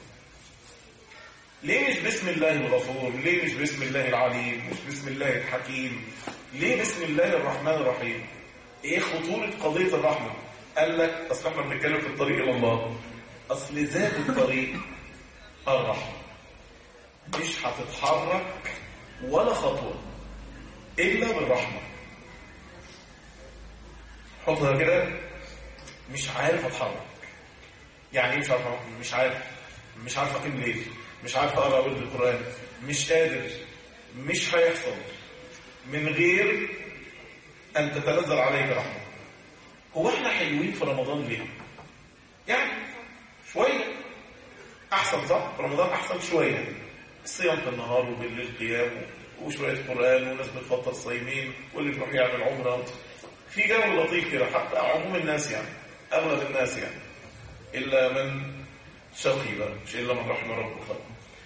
ليه مش بسم الله الغفور ليه مش بسم الله العليم مش بسم الله الحكيم ليه بسم الله الرحمن الرحيم ايه خطورة قضية الرحمة قال لك اصل احنا بنتكلم في الطريق الى الله اصل ذات الطريق الرحمة مش هتتحرك ولا خطوة الا بالرحمة حطها كده مش عارف اتحرك يعني ايه مش عارف مش عارف مش عارف اقيم ليه مش عارف اقرا ورد القران مش قادر مش هيحصل من غير ان تتنزل عليك رحمه هو احنا حلوين في رمضان ليه يعني شويه احسن صح في رمضان احسن شويه الصيام في النهار وبالليل قيام وشويه قران وناس بتفطر صايمين واللي بيروح يعمل عمره في جو لطيف كده حتى عموم الناس يعني اغلب الناس يعني الا من شقي بقى مش الا من رحم ربه خلق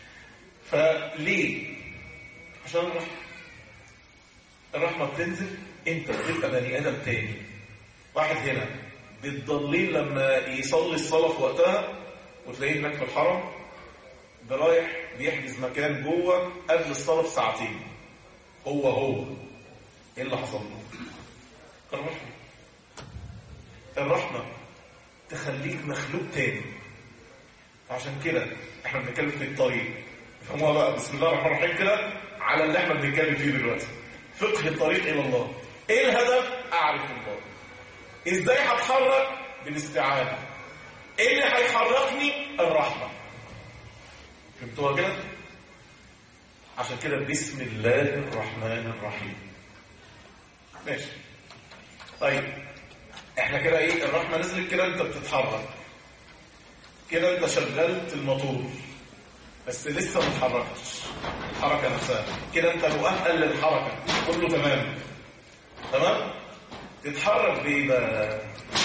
فليه عشان الرحمه الرحمه بتنزل انت بتبقى بني ادم تاني واحد هنا بتضلين لما يصلي الصلاه في وقتها وتلاقيه هناك في الحرم برايح بيحجز مكان جوه قبل الصلاه بساعتين هو هو ايه اللي حصل له الرحمه الرحمه تخليك مخلوق تاني عشان كده احنا بنتكلم في الطريق فهموها بقى بسم الله الرحمن الرحيم كده على اللي احنا بنتكلم فيه دلوقتي فقه الطريق الى الله ايه الهدف اعرف الله ازاي هتحرك بالاستعانه ايه اللي هيحركني الرحمه فهمتوها كده عشان كده بسم الله الرحمن الرحيم ماشي طيب احنا كده ايه الرحمه نزلت كده انت بتتحرك كده انت شغلت الموتور بس لسه ما اتحركتش الحركه نفسها كده انت مؤهل للحركه كله تمام تمام تتحرك بايه بقى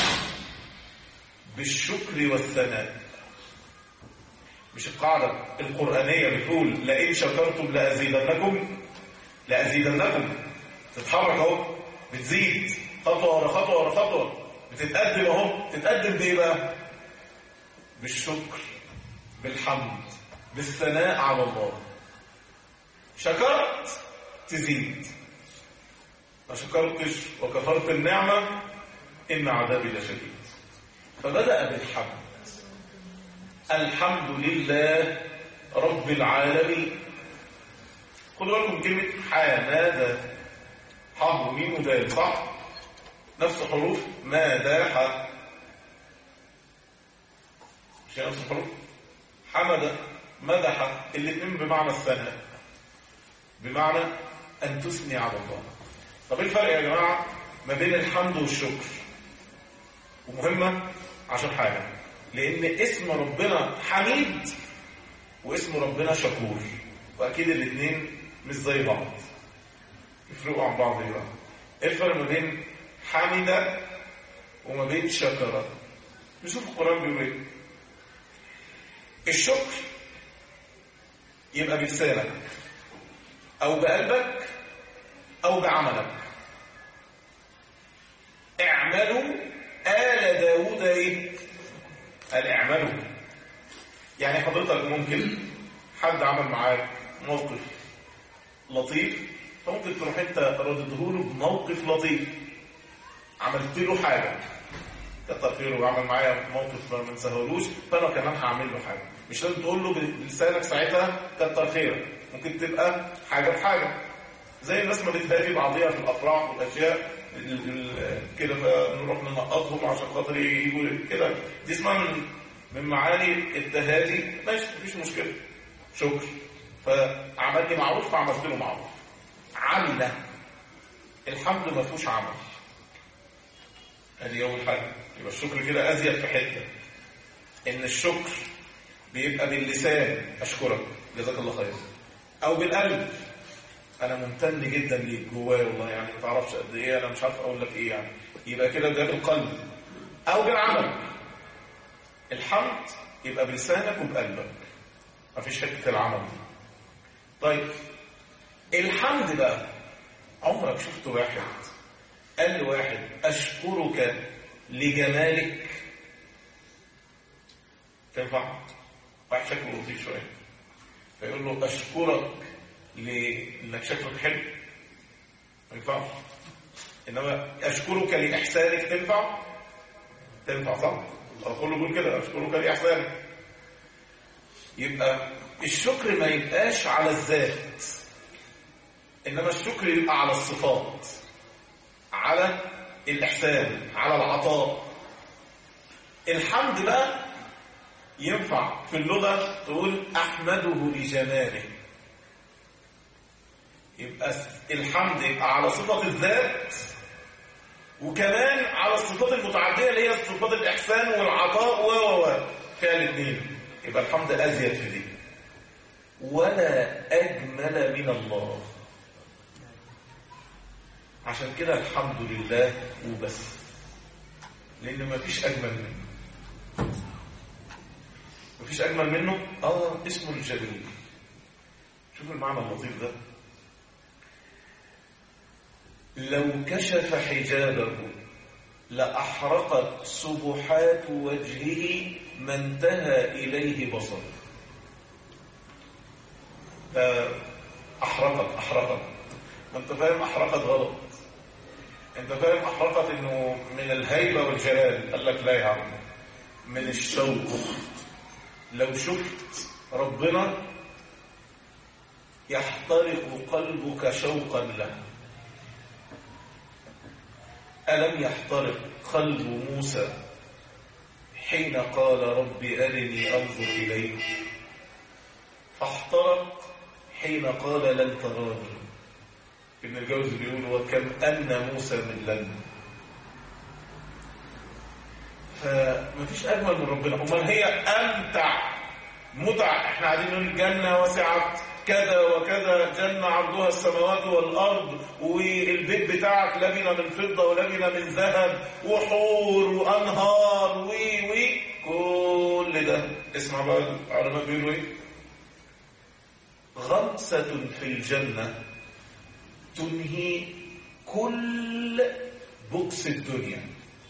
بالشكر والثناء مش القاعده القرانيه بتقول لئن شكرتم لازيدنكم لازيدنكم تتحرك اهو بتزيد خطوه ورا خطوه ورا خطوه بتتقدم اهو تتقدم بايه بقى بالشكر بالحمد بالثناء على الله شكرت تزيد ما شكرتش وكفرت النعمة إن عذابي لشديد فبدأ بالحمد الحمد لله رب العالمين خدوا بالكم كلمة حمادة ح وميم ودال صح؟ نفس حروف ماداح مش نفس الحروف حمد مدح الاثنين بمعنى الثناء بمعنى أن تثني على الله طب ايه الفرق يا جماعة ما بين الحمد والشكر ومهمة عشان حاجة لأن اسم ربنا حميد واسم ربنا شكور وأكيد الاثنين مش زي بعض يفرقوا عن بعض ايه بقى ايه الفرق ما بين حمد وما بين شكر نشوف القرآن بيقول ايه الشكر يبقى بلسانك او بقلبك او بعملك اعملوا آل داود ايه قال اعملوا يعني حضرتك ممكن حد عمل معاك موقف لطيف فممكن تروح انت ردده له بموقف لطيف عملت له حاجه كتر خيره وعمل معايا موقف ما نسهولوش فانا كمان هعمل له حاجه مش لازم تقول له بلسانك ساعتها كتر خيرك ممكن تبقى حاجه بحاجه زي الناس ما بتهادي بعضيها في الافراح والاشياء كده فنروح ننقطهم عشان خاطر يجوا كده دي اسمها من من معاني التهادي ماشي مفيش مشكله شكر فعمل لي معروف فعملت له معروف عمل الحمد ما فيهوش عمل ادي اول حاجه يبقى الشكر كده ازيد في حته ان الشكر بيبقى باللسان اشكرك جزاك الله خير او بالقلب انا ممتن جدا ليك جوايا والله يعني ما تعرفش قد ايه انا مش عارف اقول لك ايه يعني يبقى كده ده بالقلب او بالعمل الحمد يبقى بلسانك وبقلبك مفيش حته العمل طيب الحمد بقى عمرك شفت واحد قال لواحد اشكرك لجمالك تنفع واحد شكله لطيف شويه فيقول له اشكرك لانك شكلك حلو ما ينفعش انما اشكرك لاحسانك تنفع تنفع صح كله بيقول كده اشكرك لاحسانك يبقى الشكر ما يبقاش على الذات انما الشكر يبقى على الصفات على الاحسان على العطاء الحمد بقى ينفع في اللغه تقول احمده لجماله يبقى الحمد يبقى على صفة الذات وكمان على الصفات المتعدية اللي هي صفات الإحسان والعطاء و و فيها الاثنين يبقى الحمد أزيد في دي ولا أجمل من الله عشان كده الحمد لله وبس لأن ما فيش أجمل منه ما فيش أجمل منه آه اسمه الجليل شوف المعنى اللطيف ده لو كشف حجابه لأحرقت سبحات وجهه ما انتهى إليه بصره أحرقت أحرقت ما أنت فاهم أحرقت غلط أنت فاهم أحرقت إنه من الهيبة والجلال قال لك لا يا عم من الشوق لو شفت ربنا يحترق قلبك شوقا له ألم يحترق قلب موسى حين قال رب أرني أنظر إليك فاحترق حين قال لن تراني ابن الجوزي بيقول وكم أن موسى من لن فمفيش أجمل من ربنا أمال هي أمتع متع احنا قاعدين نقول الجنة وسعت كذا وكذا جنة عرضها السماوات والأرض والبيت بتاعك لبنة من فضة ولبنة من ذهب وحور وأنهار وي وي كل ده اسمع بقى العلماء بيقولوا ايه غمسة في الجنة تنهي كل بؤس الدنيا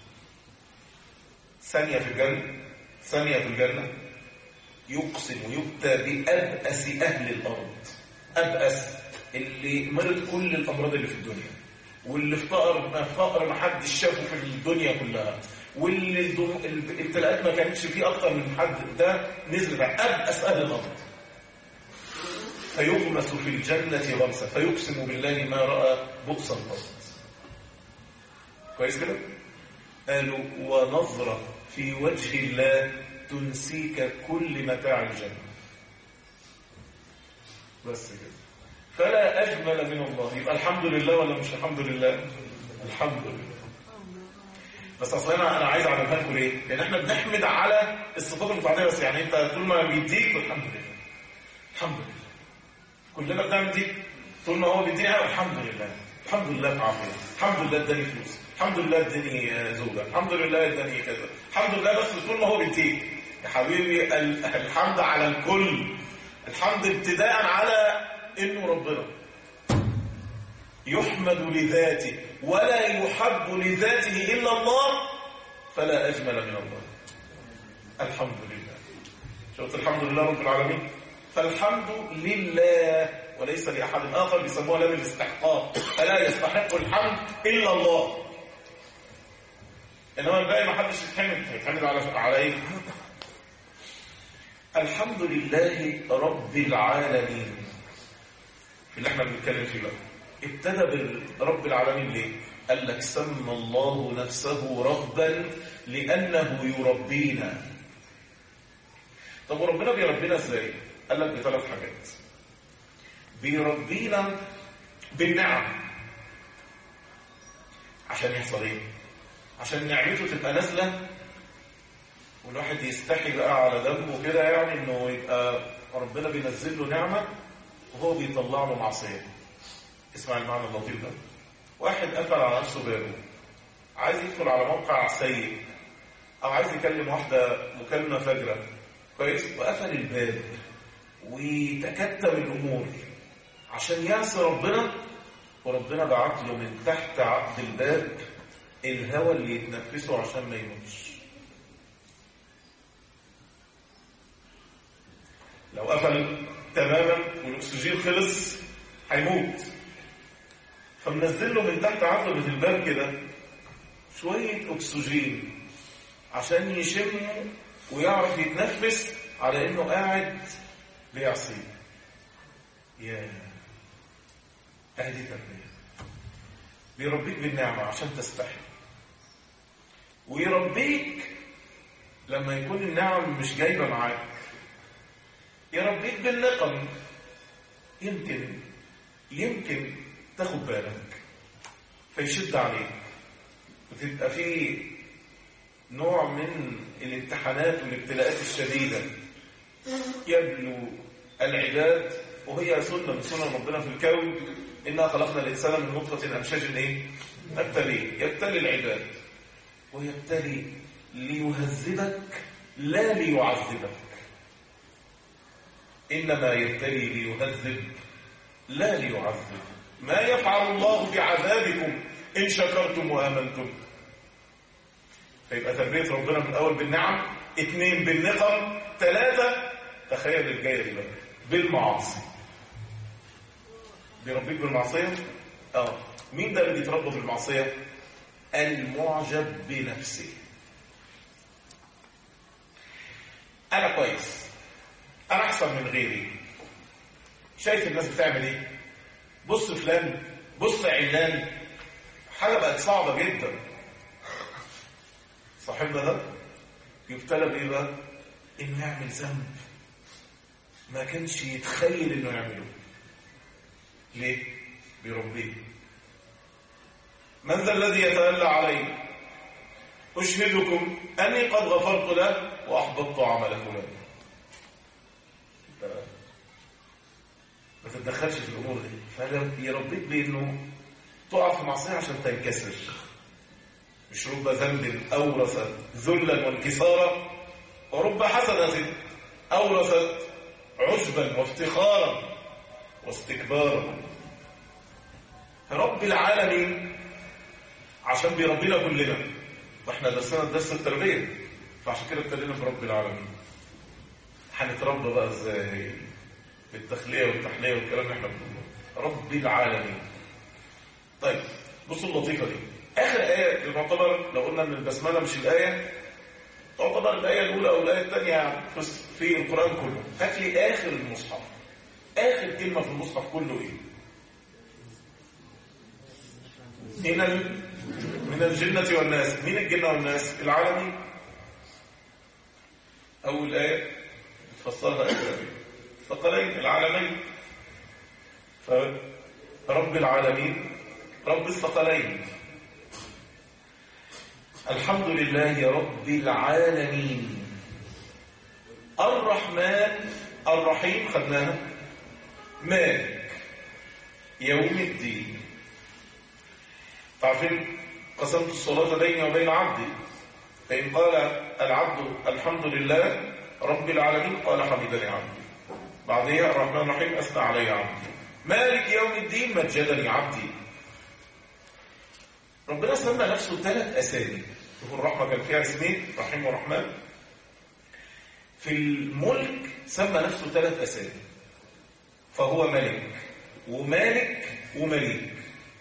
ثانية في الجنة ثانية في الجنة يقسم ويؤتى بأبأس أهل الأرض أبأس اللي مرض كل الأمراض اللي في الدنيا واللي افتقر ما فقر ما حدش شافه في الدنيا كلها واللي الابتلاءات ما كانتش فيه أكتر من حد ده نزل بقى أبأس أهل الأرض فيغمس في الجنة غمسة فيقسم بالله ما رأى بؤس الأرض كويس كده؟ قالوا ونظرة في وجه الله تنسيك كل متاع الجنة بس كده فلا أجمل من الله يبقى الحمد لله ولا مش الحمد لله الحمد لله بس اصلا انا انا عايز اعرفها لكم ليه؟ لان احنا بنحمد على الصفات المتعديه بس يعني انت طول ما بيديك الحمد لله الحمد لله كلنا بنعمل دي طول ما هو بيديني الحمد لله الحمد لله في عافيه الحمد لله اداني فلوس الحمد لله اداني زوجه الحمد لله اداني كذا الحمد لله بس طول ما هو بيديك يا حبيبي ال- الحمد على الكل الحمد ابتداء على انه ربنا يحمد لذاته ولا يحب لذاته الا الله فلا اجمل من الله الحمد لله شفت الحمد لله رب العالمين فالحمد لله وليس لأحد آخر بيسموها لام الاستحقاق فلا يستحق الحمد إلا الله إنما الباقي ما حدش يتحمد يتحمد على على إيه؟ الحمد لله رب العالمين في اللي احنا بنتكلم فيه بقى ابتدى برب العالمين ليه؟ قال لك سمى الله نفسه ربا لأنه يربينا طب وربنا بيربينا ازاي؟ قال لك بثلاث حاجات بيربينا بالنعم عشان يحصل ايه؟ عشان نعمته تبقى نازله والواحد يستحي بقى على دمه كده يعني انه يبقى ربنا بينزل له نعمه وهو بيطلع له معصيه اسمع المعنى اللطيف ده واحد قفل على نفسه بابه عايز يدخل على موقع سيء او عايز يكلم واحده مكالمه فجره كويس وقفل الباب وتكتم الامور عشان يعصي ربنا وربنا بعت له من تحت عقد الباب الهواء اللي يتنفسه عشان ما يموتش لو قفل تماما والاكسجين خلص هيموت فمنزل له من تحت عقبة الباب كده شوية أكسجين عشان يشمه ويعرف يتنفس على إنه قاعد بيعصي يا أهدي تربية بيربيك بالنعمة عشان تستحي ويربيك لما يكون النعم مش جايبة معاك يربيك بالنقم يمكن يمكن تاخد بالك فيشد عليك وتبقى في نوع من الامتحانات والابتلاءات الشديدة يبلو العباد وهي سنة من سنن ربنا في الكون إنا خلقنا الإنسان من نطفة أمشاج إيه؟ نبتليه يبتلي العباد ويبتلي ليهذبك لا ليعذبك إنما يبتلي ليهذب لا ليعذب ما يفعل الله بعذابكم إن شكرتم وآمنتم فيبقى تربية ربنا من الأول بالنعم اثنين بالنقم ثلاثة تخيل الجاية دي بقى بالمعاصي بيربيك بالمعصية اه مين ده اللي بيتربى بالمعصية المعجب بنفسه انا كويس انا احسن من غيري شايف الناس بتعمل ايه بص فلان بص علان حاجه بقت صعبه جدا صاحبنا ده يبتلى بايه بقى انه يعمل ذنب ما كانش يتخيل انه يعمله ليه بيربيه من ذا الذي يتألى علي أشهدكم أني قد غفرت له وأحبطت عمل فلان ما تتدخلش في الأمور دي فيربيك بأنه تقع في معصية عشان تنكسر مش رب ذنب أورث ذلا وانكسارا ورب حسنة أورثت عجبا وافتخارا واستكبارا رب العالمين عشان بيربينا كلنا واحنا درسنا درس التربيه فعشان كده ابتدينا برب العالمين هنتربى بقى ازاي بالتخليه والتحليه والكلام اللي احنا بنقوله رب العالمين طيب بصوا اللطيفه دي اخر ايه تعتبر لو قلنا ان البسمله مش الايه تعتبر الايه الاولى او الايه الثانيه في القران كله هات لي اخر المصحف اخر كلمه في المصحف كله ايه من ال... من الجنة والناس مين الجنة والناس العالمين أول آية تفسرها آية ثقلين العالمين فرب العالمين رب الثقلين الحمد لله رب العالمين الرحمن الرحيم خدناها مالك يوم الدين تعرفين قسمت الصلاة بيني وبين عبدي فإن قال العبد الحمد لله رب العالمين قال حمدني عبدي بعدها الرحمن الرحيم أثنى علي عبدي مالك يوم الدين مجدني عبدي ربنا سمى نفسه ثلاث أسامي شوفوا الرحمة كان فيها اسمين رحيم ورحمن في الملك سمى نفسه ثلاث أسامي فهو ملك ومالك ومليك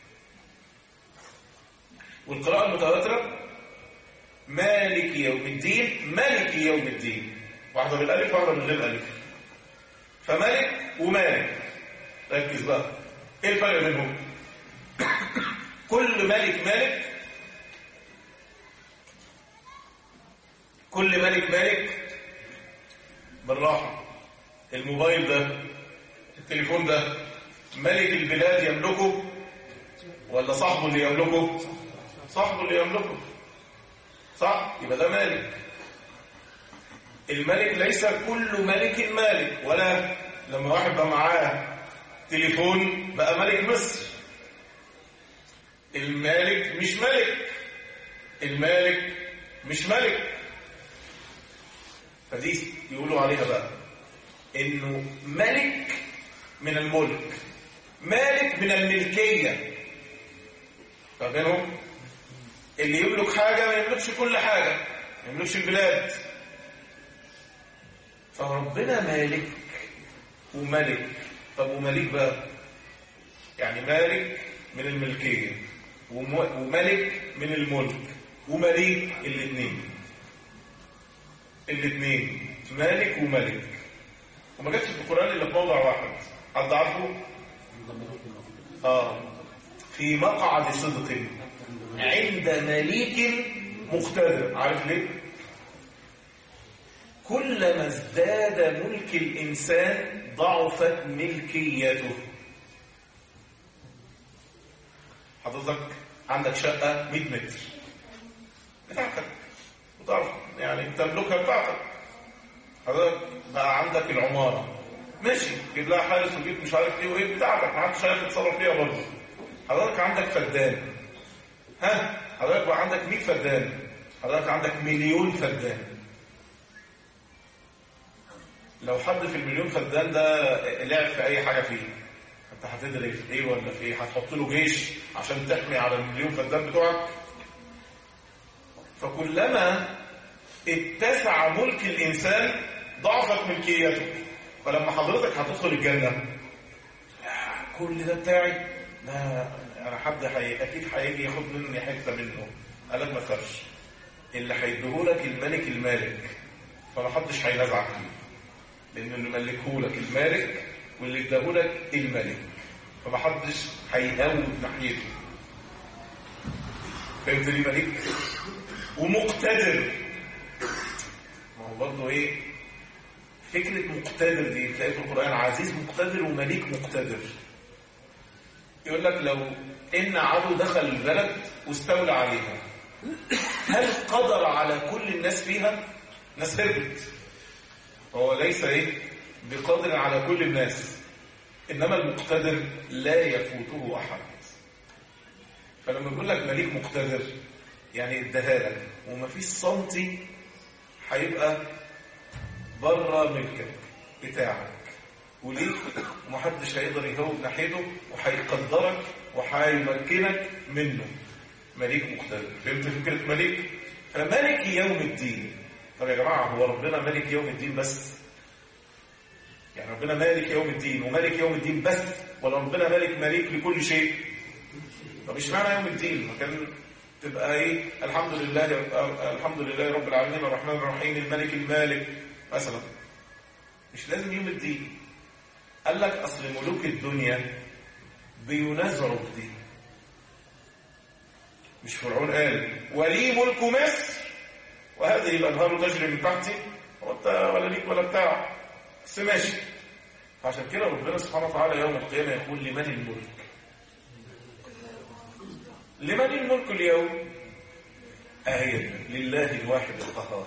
والقراءة المتواترة مالك يوم الدين ملك يوم الدين واحدة بالألف واحدة من غير ألف فملك ومالك ركز بقى ايه الفرق بينهم كل ملك مالك كل ملك مالك بالراحة الموبايل ده التليفون ده ملك البلاد يملكه ولا صاحبه اللي يملكه صاحبه اللي يملكه صح يبقى ده مالك الملك ليس كل ملك مالك ولا لما واحد بقى معاه تليفون بقى ملك مصر المالك مش ملك المالك مش ملك فدي يقولوا عليها بقى انه ملك من الملك مالك من الملكية فبينهم اللي يملك حاجة ما يملكش كل حاجة ما يملكش البلاد فربنا مالك وملك طب وملك بقى يعني مالك من الملكية وملك من الملك ومليك الاثنين الاثنين مالك وملك وما جاتش في القرآن إلا في موضع واحد حد عارفه؟ آه في مقعد صدق عند مليك مقتدر عارف ليه؟ كلما ازداد ملك الإنسان ضعفت ملكيته حضرتك عندك شقة 100 متر بتاعتك وتعرف يعني تملكها بتاعتك حضرتك بقى عندك العمارة ماشي جيب لها حارس وجيب مش عارف ايه وايه بتاعتك ما حدش عارف يتصرف فيها برضه حضرتك عندك فدان ها حضرتك بقى عندك 100 فدان حضرتك عندك مليون فدان لو حد في المليون فدان ده لعب في اي حاجه فيه انت هتدري في ايه ولا في ايه هتحط له جيش عشان تحمي على المليون فدان بتوعك فكلما اتسع ملك الانسان ضعفت ملكيته فلما حضرتك هتدخل الجنه كل ده بتاعي لا انا حد حي... اكيد هيجي ياخد مني حته منه قال لك ما تخافش اللي هيديهولك الملك المالك فما حدش هينازعك فيه لان اللي ملكهولك المالك واللي اداهولك الملك فما حدش هيهاود ناحيته فهمت لي ملك ومقتدر ما هو برضه ايه فكره مقتدر دي تلاقي في القران عزيز مقتدر ومليك مقتدر يقول لك لو ان عدو دخل البلد واستولى عليها هل قدر على كل الناس فيها ناس هربت هو ليس ايه بقادر على كل الناس انما المقتدر لا يفوته احد فلما يقول لك مليك مقتدر يعني اداها لك ومفيش سنتي هيبقى بره ملكك بتاعك وليه ومحدش هيقدر يهوب ناحيته وهيقدرك وهيمكنك منه مليك مقتدر فهمت فكره مليك فملك يوم الدين طب يا جماعه هو ربنا ملك يوم الدين بس يعني ربنا مالك يوم الدين وملك يوم الدين بس ولا ربنا ملك مليك لكل شيء طب اشمعنى يوم الدين ما كان تبقى ايه الحمد لله الحمد لله رب العالمين الرحمن الرحيم الملك المالك مثلا مش لازم يوم الدين قال لك اصل ملوك الدنيا بينازعوا بدي مش فرعون قال ولي ملك مصر وهذه الانهار تجري من تحتي وانت ولا ليك ولا بتاع بس ماشي فعشان كده ربنا سبحانه وتعالى يوم القيامه يقول لمن الملك لمن الملك اليوم اهي لله الواحد القهار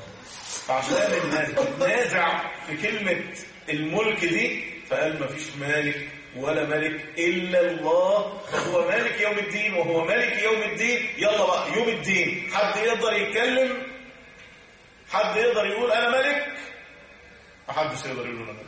فعشان الناس تتنازع في كلمه الملك دي فقال ما فيش مالك ولا ملك إلا الله فهو مالك يوم الدين وهو مالك يوم الدين يلا بقى يوم الدين حد يقدر يتكلم حد يقدر يقول أنا ملك محدش يقدر يقول أنا ملك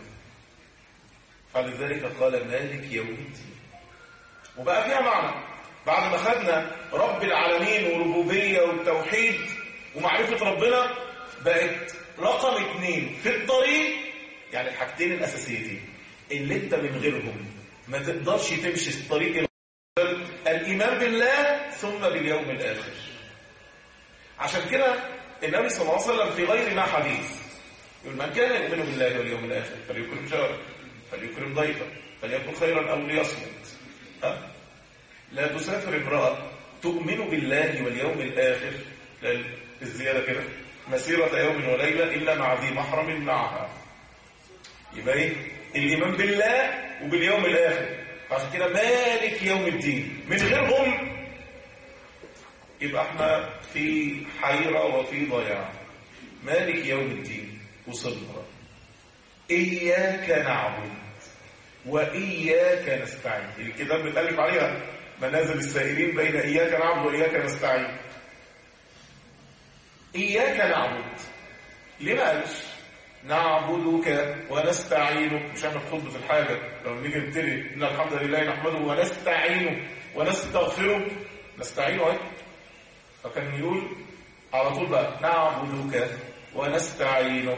فلذلك قال مالك يوم الدين وبقى فيها معنى بعد ما خدنا رب العالمين وربوبية والتوحيد ومعرفة ربنا بقت رقم اتنين في الطريق يعني الحاجتين الأساسيتين اللي انت من غيرهم ما تقدرش تمشي في الطريق الإيمان بالله ثم باليوم الآخر عشان كده النبي صلى الله عليه وسلم في غير ما حديث يقول من كان يؤمن بالله واليوم الآخر فليكرم جاره فليكرم ضيفه فليكن خيرا أو ليصمت ها؟ لا تسافر امرأة تؤمن بالله واليوم الآخر الزيادة كده مسيرة يوم وليلة إلا مع ذي محرم معها يبقى ايه الإيمان بالله وباليوم الآخر عشان كده مالك يوم الدين من غيرهم يبقى احنا في حيرة وفي ضياع مالك يوم الدين وصلنا إياك نعبد وإياك نستعين الكتاب بتألف عليها منازل السائلين بين إياك نعبد وإياك نستعين إياك نعبد ليه ما قالش نعبدك ونستعينك مش احنا في خطبة الحاجة لو نيجي نبتدي إن الحمد لله نحمده ونستعينه ونستغفره نستعينه اهي فكان يقول على طول بقى نعبدك ونستعينك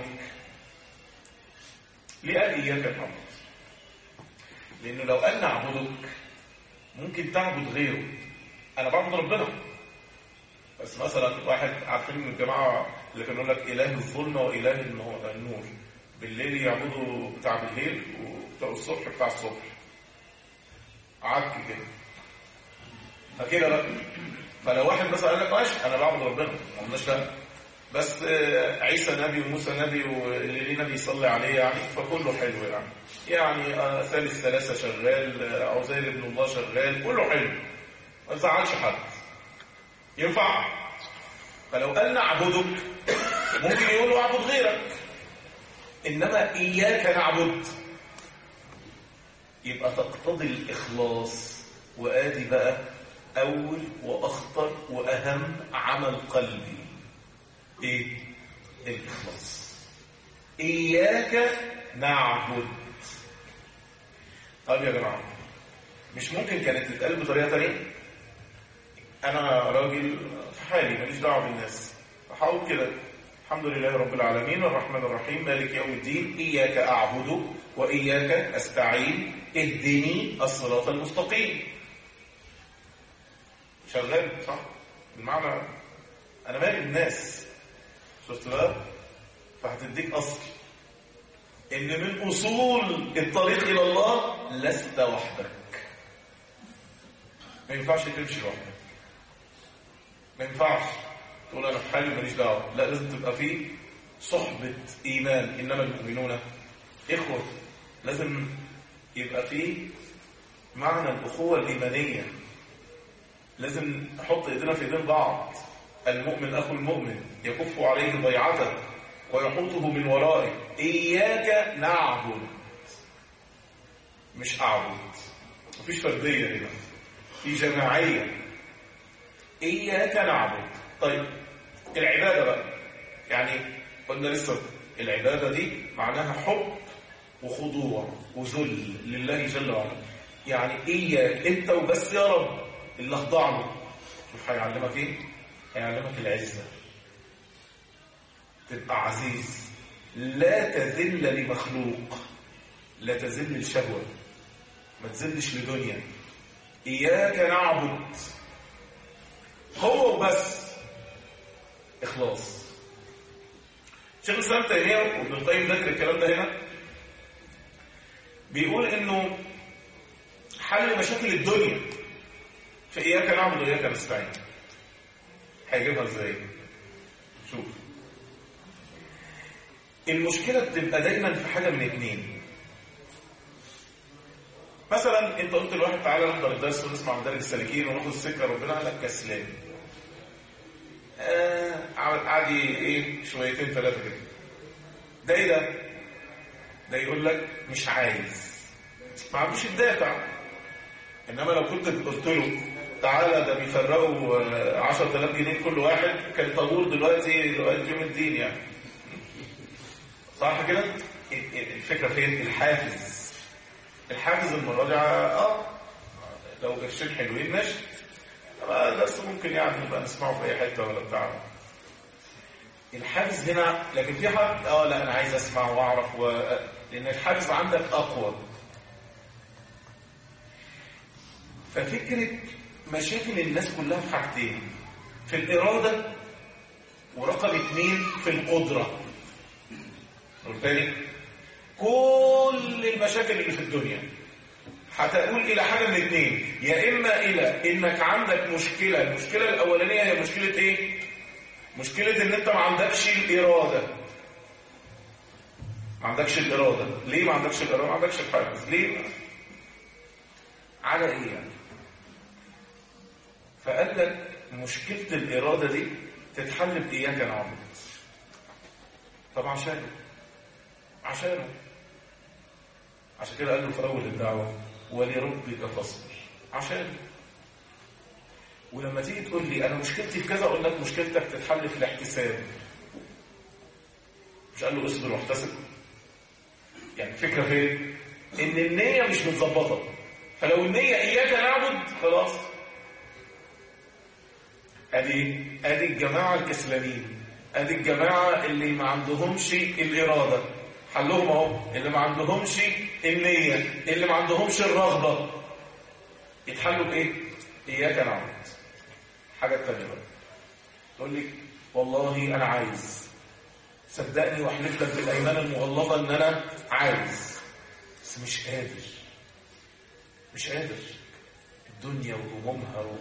ليه قال إياك نعبد لأنه لو قال نعبدك ممكن تعبد غيره أنا بعبد ربنا بس مثلا واحد عارفين من الجماعة اللي كانوا يقول لك إله الظلمة وإله النور بالليل يعبدوا بتاع بالليل وبتاع الصبح بتاع الصبح عك كده فكده بقى فلو واحد مثلا قال لك ماشي أنا بعبد ربنا ما قلناش لا بس عيسى نبي وموسى نبي واللي ليه نبي يصلي عليه يعني فكله حلو يعني يعني ثالث ثلاثة شغال عزير ابن الله شغال كله حلو ما تزعلش حد ينفع فلو قال نعبدك ممكن يقولوا اعبد غيرك انما اياك نعبد يبقى تقتضي الاخلاص وادي بقى اول واخطر واهم عمل قلبي ايه الاخلاص اياك نعبد طيب يا جماعه مش ممكن كانت تتقال بطريقه ثانيه انا راجل في حالي ماليش دعوه بالناس فحاول كده الحمد لله رب العالمين الرحمن الرحيم مالك يوم الدين اياك اعبد واياك استعين اهدني الصراط المستقيم شغال صح بالمعنى انا مالي الناس شفت بقى فهتديك اصل ان من اصول الطريق الى الله لست وحدك ما ينفعش تمشي لوحدك ما ينفعش تقول انا في حالي ماليش دعوه لا لازم تبقى فيه صحبه ايمان انما المؤمنون اخوه لازم يبقى فيه معنى الاخوه الايمانيه لازم نحط ايدينا في ايدين بعض المؤمن اخو المؤمن يكف عليه ضيعته ويحوطه من ورائه اياك نعبد مش اعبد مفيش فرديه هنا في جماعيه إياك نعبد طيب العبادة بقى يعني قلنا لسه العبادة دي معناها حب وخضوع وذل لله جل وعلا يعني إياك أنت وبس يا رب اللي اخضع له شوف هيعلمك إيه؟ هيعلمك العزة تبقى عزيز لا تذل لمخلوق لا تذل لشهوة ما تذلش لدنيا إياك نعبد هو وبس إخلاص شيخ الإسلام تيمية وابن القيم ذكر الكلام ده هنا بيقول إنه حل مشاكل الدنيا في إياك نعبد وإياك نستعين هيجيبها إزاي؟ شوف المشكلة بتبقى دايما في حاجة من اتنين مثلا انت قلت لواحد تعالى نحضر الدرس ونسمع مدارج السالكين وناخد السكه ربنا قال لك كسلان آه قعد ايه شويتين ثلاثه كده ده ايه ده؟ ده يقول لك مش عايز ما عندوش الدافع انما لو كنت قلت له تعالى ده بيفرقوا آه، 10000 جنيه كل واحد كان طابور دلوقتي لغايه يوم الدين يعني صح كده ال- ال- الفكره فين الحافز الحافز المراجعه اه لو قرشين حلوين ماشي ما بس ممكن يعني نبقى نسمعه في اي حته ولا بتاع الحافز هنا لكن في حد اه لا انا عايز اسمع واعرف و... لان الحافز عندك اقوى ففكره مشاكل الناس كلها في حاجتين في الاراده ورقم اثنين في القدره والتاني كل المشاكل اللي في الدنيا هتقول الى حاجه من اثنين يا اما الى انك عندك مشكله المشكله الاولانيه هي مشكله ايه مشكله ان انت ما عندكش الاراده ما عندكش الاراده ليه ما عندكش الاراده ما عندكش الحافز ليه على ايه يعني فقال لك مشكله الاراده دي تتحل باياك نعبد طب عشانه عشانه عشان كده قال له في اول الدعوه ولربك فاصبر عشان ولما تيجي تقول لي انا مشكلتي في كذا اقول لك مشكلتك تتحل في الاحتساب مش قال له اصبر واحتسب يعني الفكره فين ان النيه مش متظبطه فلو النيه اياك نعبد خلاص ادي ادي الجماعه الكسلانين ادي الجماعه اللي ما عندهمش الاراده حلهم اهو اللي ما عندهمش النيه اللي ما عندهمش الرغبه يتحلوا بايه اياك نعبد حاجه ثانيه بقى تقول لي والله انا عايز صدقني واحلف لك بالايمان المغلظه ان انا عايز بس مش قادر مش قادر الدنيا وهمومها و...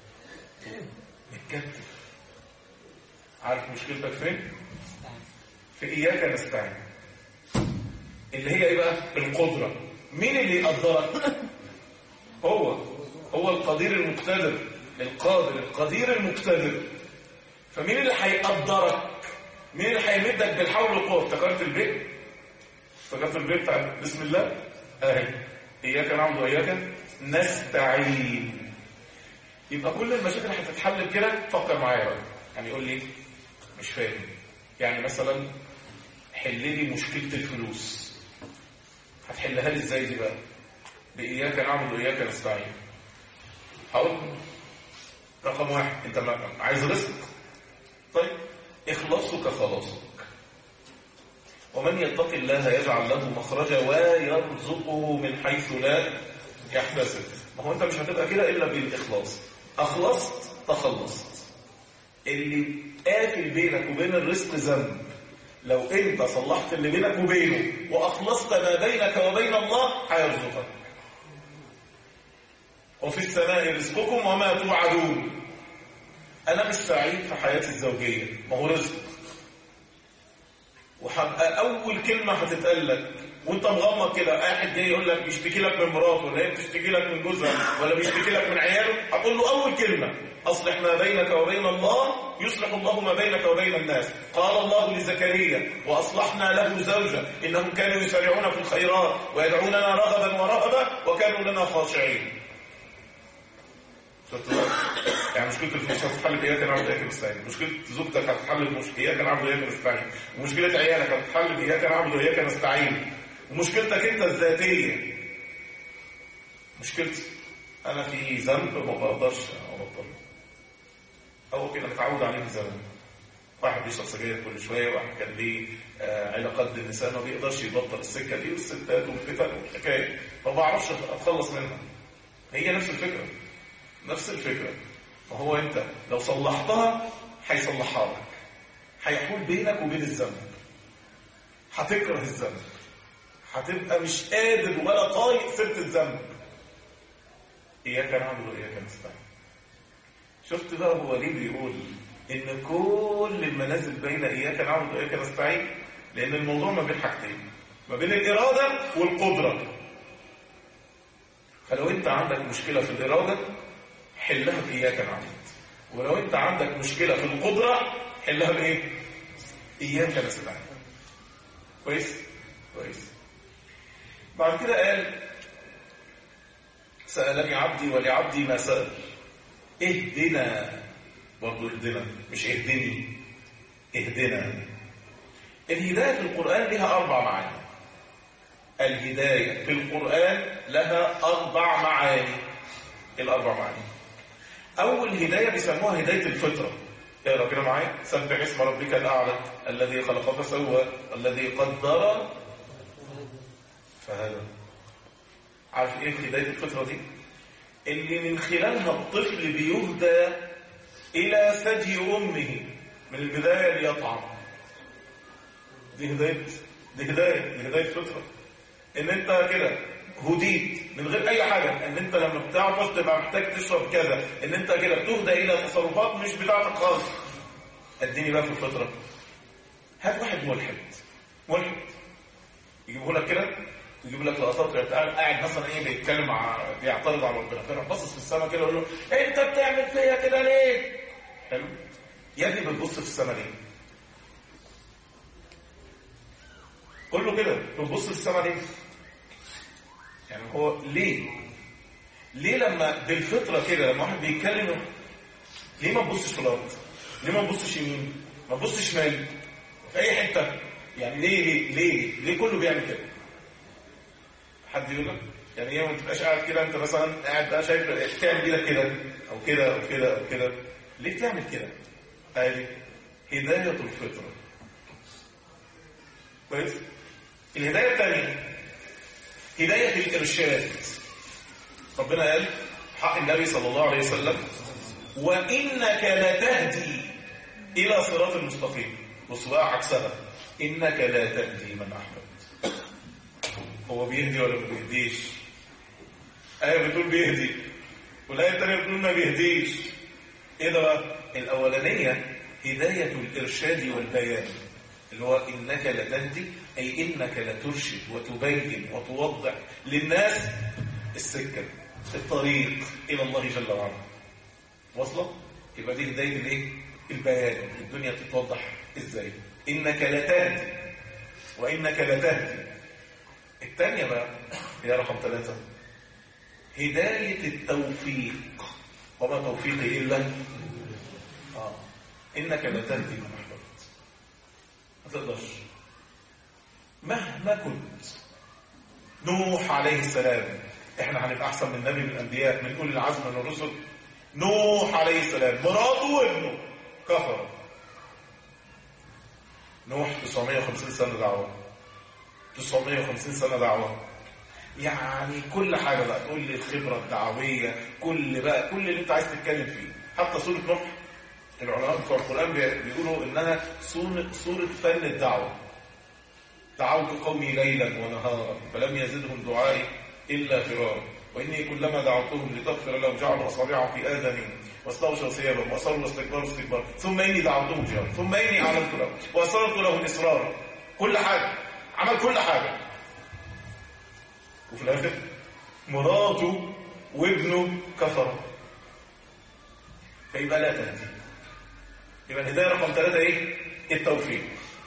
متكتف عارف مشكلتك فين في اياك نستعين اللي هي ايه بقى القدره مين اللي يقدرك هو هو القدير المقتدر القادر القدير المقتدر فمين اللي هيقدرك مين اللي هيمدك بالحول والقوه افتكرت البيت افتكرت البيت بتاع بسم الله اهي اياك نعبد واياك نستعين يبقى كل المشاكل هتتحل كده فكر معايا بقى يعني يقول لي مش فاهم يعني مثلا حل لي مشكله الفلوس هتحلها لي ازاي دي بقى باياك نعبد واياك نستعين هقول رقم واحد انت ما عايز رزق طيب اخلاصك خلاصك ومن يتق الله يجعل له مخرجا ويرزقه من حيث لا يحتسب ما هو انت مش هتبقى كده الا بالاخلاص اخلصت تخلصت اللي قافل بينك وبين الرزق ذنب لو انت صلحت اللي بينك وبينه واخلصت ما بينك وبين الله هيرزقك وفي السماء رزقكم وما توعدون انا مش سعيد في حياتي الزوجيه ما هو رزق وهبقى اول كلمه هتتقال لك وانت مغمض كده واحد جاي يقول لك بيشتكي لك من مراته ولا هي بتشتكي لك من جوزها ولا بيشتكي لك من عياله هتقول له اول كلمه اصلح ما بينك وبين الله يصلح الله ما بينك وبين الناس قال الله لزكريا واصلحنا له زوجا انهم كانوا يسارعون في الخيرات ويدعوننا رغبا ورهبا وكانوا لنا خاشعين شفت بقى؟ يعني مشكله الفلوس هتتحل باياك نعبد واياك نستعين مشكله زوجتك هتتحل بمش اياك نعبد واياك نستعين ومشكله عيالك هتتحل باياك نعبد واياك نستعين ومشكلتك انت الذاتيه مشكلتي انا في ذنب ما بقدرش ابطله هو كده متعود عليه من زمان واحد بيشرب سجاير كل شويه واحد كان ليه آه علاقات بالنساء ما بيقدرش يبطل السكه دي والستات والفتن والحكايه ما بعرفش اتخلص منها هي نفس الفكره نفس الفكرة ما هو انت لو صلحتها هيصلحها لك هيحول بينك وبين الذنب هتكره الذنب هتبقى مش قادر ولا طايق سيره الذنب اياك نعبد واياك نستعين شفت بقى هو ليه بيقول ان كل المنازل بين اياك نعبد واياك نستعين لان الموضوع ما بين حاجتين ما بين الاراده والقدره فلو انت عندك مشكله في الاراده حلها بإياك نعبد ولو انت عندك مشكلة في القدرة حلها بإيه؟ إياك نستعين كويس؟ كويس بعد كده قال سألني عبدي ولعبدي ما سأل اهدنا برضو اهدنا مش اهدني اهدنا الهداية في القرآن لها أربع معاني الهداية في القرآن لها أربع معاني الأربع معاني أول هداية بيسموها هداية الفطرة اقرا كده معايا سبح اسم ربك الأعلى الذي خلق فسوى الذي قدر فهذا عارف ايه هداية الفطرة دي اللي من خلالها الطفل بيهدى إلى ثدي أمه من البداية ليطعم دي هداية دي هداية دي هداية فطرة ان انت كده هديت من غير اي حاجة ان انت لما بتعطش تبقى محتاج تشرب كذا ان انت كده بتهدى الى تصرفات مش بتاعتك خالص اديني بقى في الفطرة هات واحد ملحد ملحد يجيبه لك كده يجيب لك لقطات قاعد قاعد مثلا ايه بيتكلم مع بيعترض على ربنا فيروح باصص في السماء كده ويقول له انت بتعمل فيا كده ليه؟ حلو يا ابني بتبص في السماء ليه؟ قول له كده بتبص في السماء ليه؟ يعني هو ليه؟ ليه لما بالفطره كده لما واحد بيتكلم ليه ما تبصش في الارض؟ ليه ما تبصش يمين؟ ما تبصش شمال؟ في اي حته يعني ليه ليه ليه ليه كله بيعمل كده؟ حد يقول لك يعني ايه ما تبقاش قاعد كده انت مثلا قاعد بقى شايف تعمل ايدك كده او كده او كده او كده ليه تعمل كده؟ قال هدايه الفطره كويس؟ الهدايه الثانيه هدايه الارشاد ربنا قال حق النبي صلى الله عليه وسلم وانك لتهدي الى صراط المستقيم بص بقى عكسها انك لا تهدي من احببت هو بيهدي ولا ما بيهديش آية بتقول بيهدي والآية الثانية بتقول ما بيهديش إيه ده بقى؟ الأولانية هداية الإرشاد والبيان اللي هو إنك لتهدي أي إنك لترشد وتبين وتوضح للناس السكة الطريق إلى الله جل وعلا واصلة؟ يبقى دي هداية الإيه؟ البيان الدنيا تتوضح إزاي إنك لتهدي وإنك لتهدي الثانية بقى هي رقم ثلاثة هداية التوفيق وما توفيقي إلا آه. إنك لا تهدي من أحببت ما تقدرش مهما كنت نوح عليه السلام احنا هنبقى احسن من نبي من الانبياء من اولي العزم من الرسل نوح عليه السلام مراته وابنه كفر نوح 950 سنه دعوه 950 سنة دعوة يعني كل حاجة بقى تقول لي الخبرة الدعوية كل بقى كل اللي انت عايز تتكلم فيه حتى سورة نوح العلماء بتوع القرآن بيقولوا انها سورة, سورة فن الدعوة دعوت قومي ليلا ونهارا فلم يزدهم دعائي إلا فرارا وإني كلما دعوتهم لتغفر لهم جعلوا أصابعهم في آذانهم واستغشوا ثيابهم وأصروا واستكبروا استكبارا ثم إني دعوتهم جهارا ثم إني أعلنت لهم وأسررت لهم إسرارا كل حاجة عمل كل حاجة وفي الآخر مراته وابنه كفروا فيبقى لا تهدي يبقى الهداية رقم ثلاثة ايه؟ التوفيق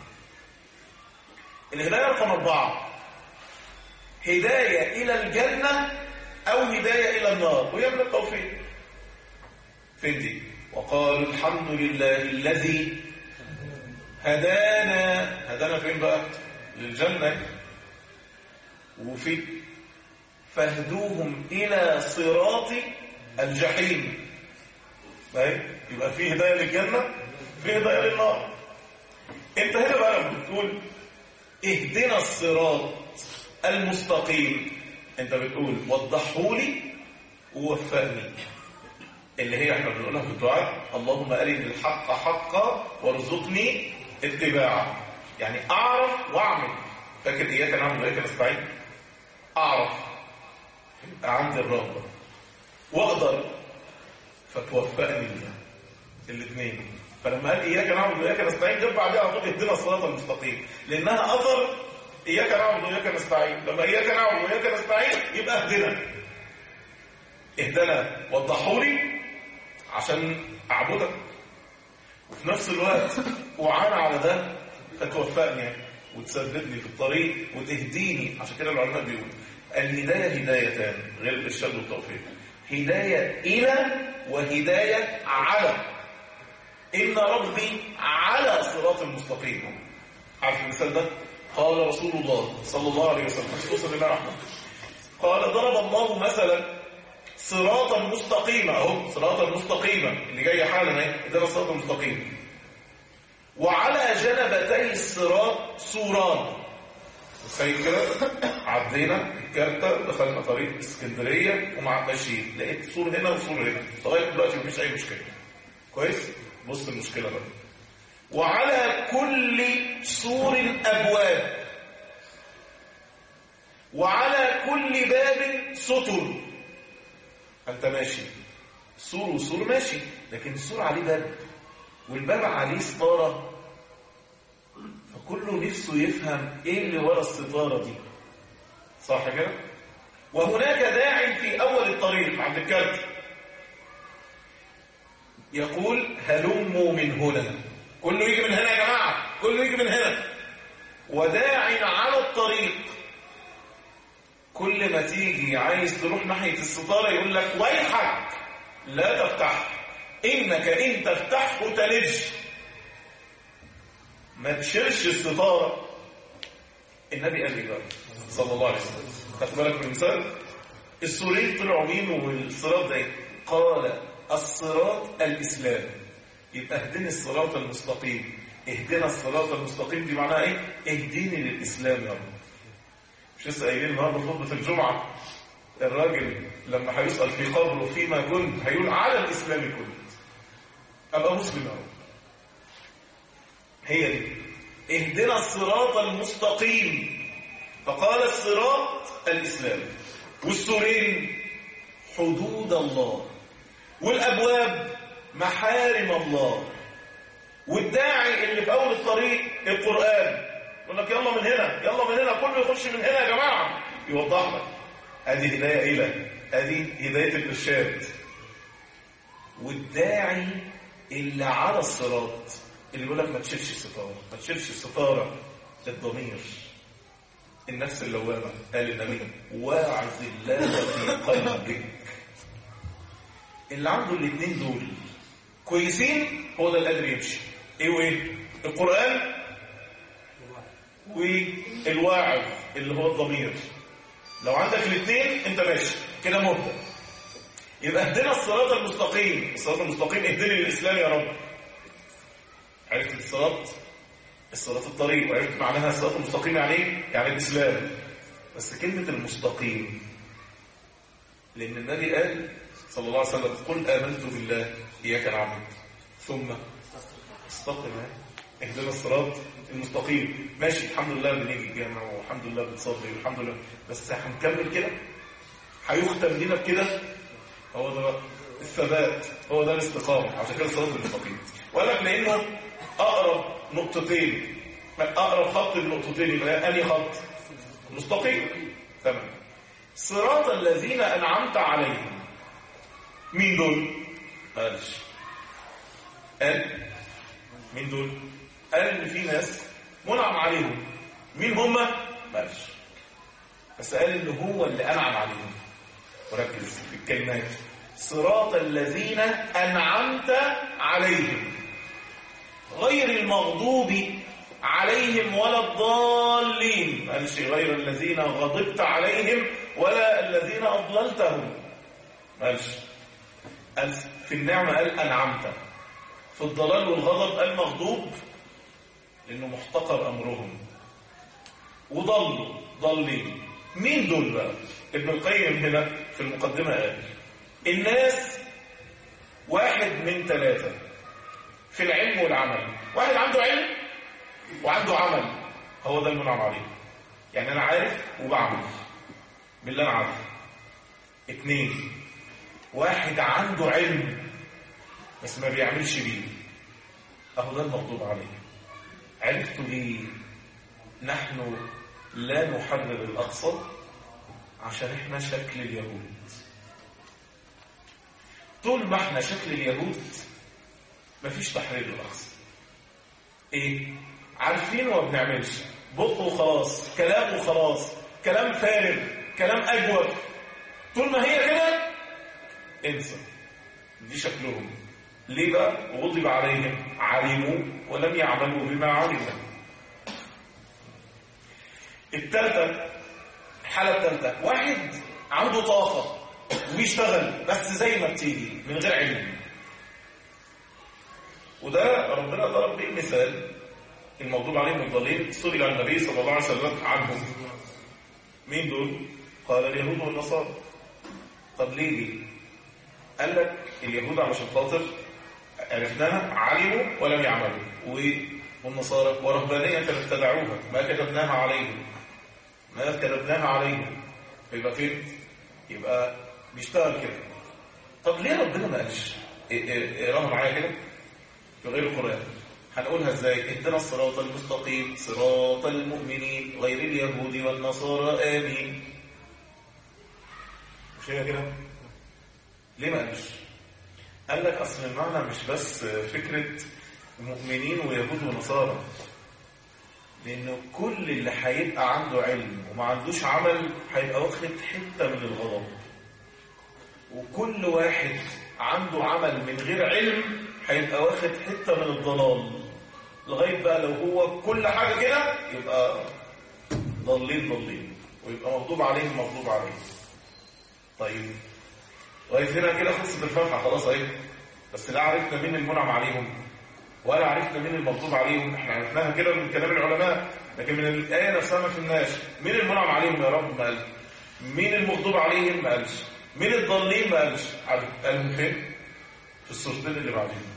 الهداية رقم أربعة هداية إلى الجنة أو هداية إلى النار وهي من التوفيق فين دي؟ وقالوا الحمد لله الذي هدانا هدانا فين بقى؟ للجنة وفي فاهدوهم إلى صراط الجحيم يبقى في هداية للجنة في هداية للنار انت هنا بقى لما بتقول اهدنا الصراط المستقيم انت بتقول وضحوا لي ووفقني اللي هي احنا بنقولها في الدعاء اللهم أرني الحق حقا وارزقني اتباعه يعني اعرف واعمل فاكر اياك نعمل واياك نستعين اعرف يبقى عندي الرغبه واقدر فتوفقني لله الاثنين فلما قال اياك نعبد واياك نستعين جاب بعدها على طول اهدنا الصراط المستقيم لانها اثر اياك نعبد واياك نستعين لما اياك نعبد واياك نستعين يبقى اهدنا اهدنا وضحوا لي عشان اعبدك وفي نفس الوقت وعانا على ده فتوفقني وتثبتني في الطريق وتهديني عشان كده العلماء بيقولوا الهداية هدايتان غير الإرشاد والتوفيق هداية إلى وهداية على إن ربي على صراط المستقيم عارف المثال ده؟ قال رسول الله صلى الله عليه وسلم خصوصا لله رحمه قال ضرب الله مثلا صراطا مستقيما اهو صراطا مستقيما اللي جاي حالا اهي ده الصراط المستقيم وعلى جنبتي الصراط سوران تخيل كده عدينا الكارتة دخلنا طريق اسكندرية ومع ماشيين لقيت سور هنا وسور هنا لغايه دلوقتي مفيش أي مشكلة كويس؟ بص المشكلة بقى وعلى كل سور أبواب وعلى كل باب ستر أنت ماشي سور وسور ماشي لكن السور عليه باب والباب عليه ستارة فكله نفسه يفهم ايه اللي ورا الستارة دي صح كده وهناك داع في اول الطريق عند الكارت يقول هلموا من هنا كله يجي من هنا يا جماعة كله يجي من هنا وداع على الطريق كل ما تيجي عايز تروح ناحية الستارة يقول لك ويحك لا تفتح إنك إن تفتحه تلج ما تشيلش الستارة النبي قال لي بقى صلى الله عليه وسلم خدت بالك من المثال السوريين طلعوا مين والصراط ده قال الصراط الإسلام يبقى اهدني الصراط المستقيم اهدنا الصراط المستقيم دي معناها ايه اهديني للإسلام يا رب مش لسه قايلين النهارده خطبة الجمعة الراجل لما هيسأل في قبره فيما كنت هيقول على الإسلام كنت أبقى مسلم يا رب هي دي اهدنا الصراط المستقيم فقال الصراط الإسلام والسورين حدود الله والأبواب محارم الله والداعي اللي في أول الطريق القرآن يقول لك يلا من هنا يلا من هنا كله يخش من هنا يا جماعة يوضح لك ادي هداية إلى ادي هداية الإرشاد والداعي اللي على الصراط اللي يقول لك ما تشيلش الستارة ما تشيلش الستارة الضمير النفس اللوامة قال النبي واعظ الله في قلبك اللي عنده الاثنين دول كويسين هو ده اللي قادر يمشي ايه وايه القرآن والواعظ اللي هو الضمير لو عندك الاثنين انت ماشي كده مهتم يبقى اهدنا الصراط المستقيم الصراط المستقيم اهدني للاسلام يا رب عرفت الصراط الصراط الطريق وعرفت معناها الصراط المستقيم يعني ايه يعني الاسلام بس كلمه المستقيم لان النبي قال صلى الله عليه وسلم قل امنت بالله اياك نعبد ثم استقم اهدنا الصراط المستقيم ماشي الحمد لله بنيجي الجامع والحمد لله بنصلي والحمد لله بس هنكمل كده هيختم لنا بكده هو ده بقى الثبات هو ده الاستقامه عشان كده الصراط المستقيم وقال لك لانه اقرب نقطتين اقرب خط النقطتين يبقى انهي خط مستقيم تمام صراط الذين انعمت عليهم مين دول قالش قال مين دول قال ان في ناس منعم عليهم مين هم قالش بس قال ان هو اللي انعم عليهم وركز في الكلمات صراط الذين انعمت عليهم غير المغضوب عليهم ولا الضالين قالش غير الذين غضبت عليهم ولا الذين أضللتهم قالش قال في النعمة قال أنعمت في الضلال والغضب قال مغضوب لأنه محتقر أمرهم وضلوا ضالين مين دول بقى ابن القيم هنا في المقدمة قال الناس واحد من ثلاثة في العلم والعمل واحد عنده علم وعنده عمل هو ده المنعم عليه يعني انا عارف وبعمل باللي انا عارفه اتنين واحد عنده علم بس ما بيعملش بيه اهو ده المغضوب عليه عرفتوا ليه نحن لا نحرر الاقصى عشان احنا شكل اليهود طول ما احنا شكل اليهود مفيش تحرير الاقصى ايه عارفين وما بنعملش بق وخلاص كلام وخلاص كلام فارغ كلام اجوف طول ما هي كده انسى دي شكلهم ليه بقى غضب عليهم علموا ولم يعملوا بما علموا الثالثه الحاله الثالثه واحد عنده طاقه وبيشتغل بس زي ما بتيجي من غير علم وده ربنا ضرب به مثال المغضوب عليهم الضالين سئل النبي صلى الله عليه وسلم عنهم مين دول؟ قال اليهود والنصارى طب ليه دي؟ قال لك اليهود علشان خاطر عرفناها علموا ولم يعملوا والنصارى ورهبانية ابتدعوها ما كتبناها عليهم ما كتبناها عليهم يبقى فين؟ يبقى بيشتغل كده طب ليه ربنا ما قالش؟ اقراها معايا كده في غير القرآن هنقولها ازاي اهدنا الصراط المستقيم صراط المؤمنين غير اليهود والنصارى امين مش هي كده ليه ما قالش قال لك اصل المعنى مش بس فكره مؤمنين ويهود ونصارى لانه كل اللي هيبقى عنده علم وما عندوش عمل هيبقى واخد حته من الغضب وكل واحد عنده عمل من غير علم هيبقى واخد حته من الضلال لغايه بقى لو هو كل حاجه كده يبقى ضالين ضالين ويبقى مغضوب عليهم مغضوب عليهم طيب لغايه هنا كده خلصت الفتحه خلاص اهي بس لا عرفنا مين المنعم عليهم ولا عرفنا مين المغضوب عليهم احنا عرفناها كده من كلام العلماء لكن من الايه نفسها ما فهمناش مين المنعم عليهم يا رب ما قال مين المغضوب عليهم ما قالش مين الضالين ما قالش قالهم فين في الصورتين اللي بعدين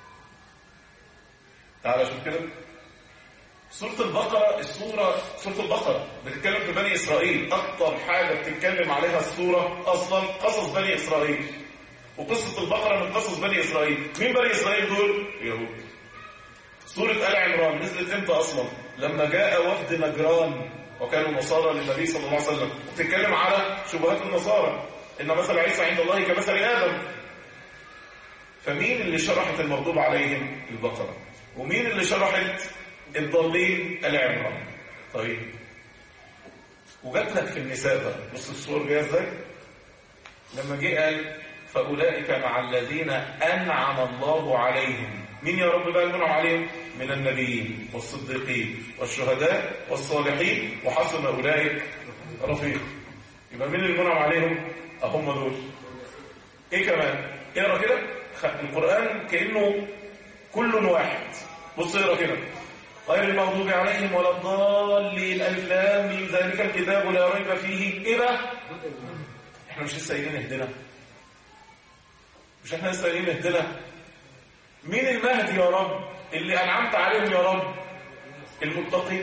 تعالى شوف كده سورة البقرة السورة سورة البقرة بتتكلم في بني إسرائيل أكتر حاجة بتتكلم عليها السورة أصلا قصص بني إسرائيل وقصة البقرة من قصص بني إسرائيل مين بني إسرائيل دول؟ يهود سورة آل عمران نزلت امتى أصلا؟ لما جاء وفد نجران وكانوا نصارى للنبي صلى الله عليه وسلم وبتتكلم على شبهات النصارى إن مثل عيسى عند الله كمثل آدم فمين اللي شرحت المغضوب عليهم البقرة ومين اللي شرحت الضالين العمران طيب وجات لك في النساء بقى بص الصور جايه ازاي لما جه قال فاولئك مع الذين انعم الله عليهم مين يا رب بقى المنعم عليهم من النبيين والصديقين والشهداء والصالحين وحسن اولئك رفيق يبقى مين المنعم عليهم اهم دول ايه كمان اقرا كده القران كانه كل واحد بص اقرا كده غير المغضوب عليهم ولا الضالين الف لام ذلك الكتاب لا ريب فيه ايه بقى احنا مش لسه قايلين اهدنا مش احنا لسه قايلين اهدنا مين المهدي يا رب اللي انعمت عليهم يا رب المتقين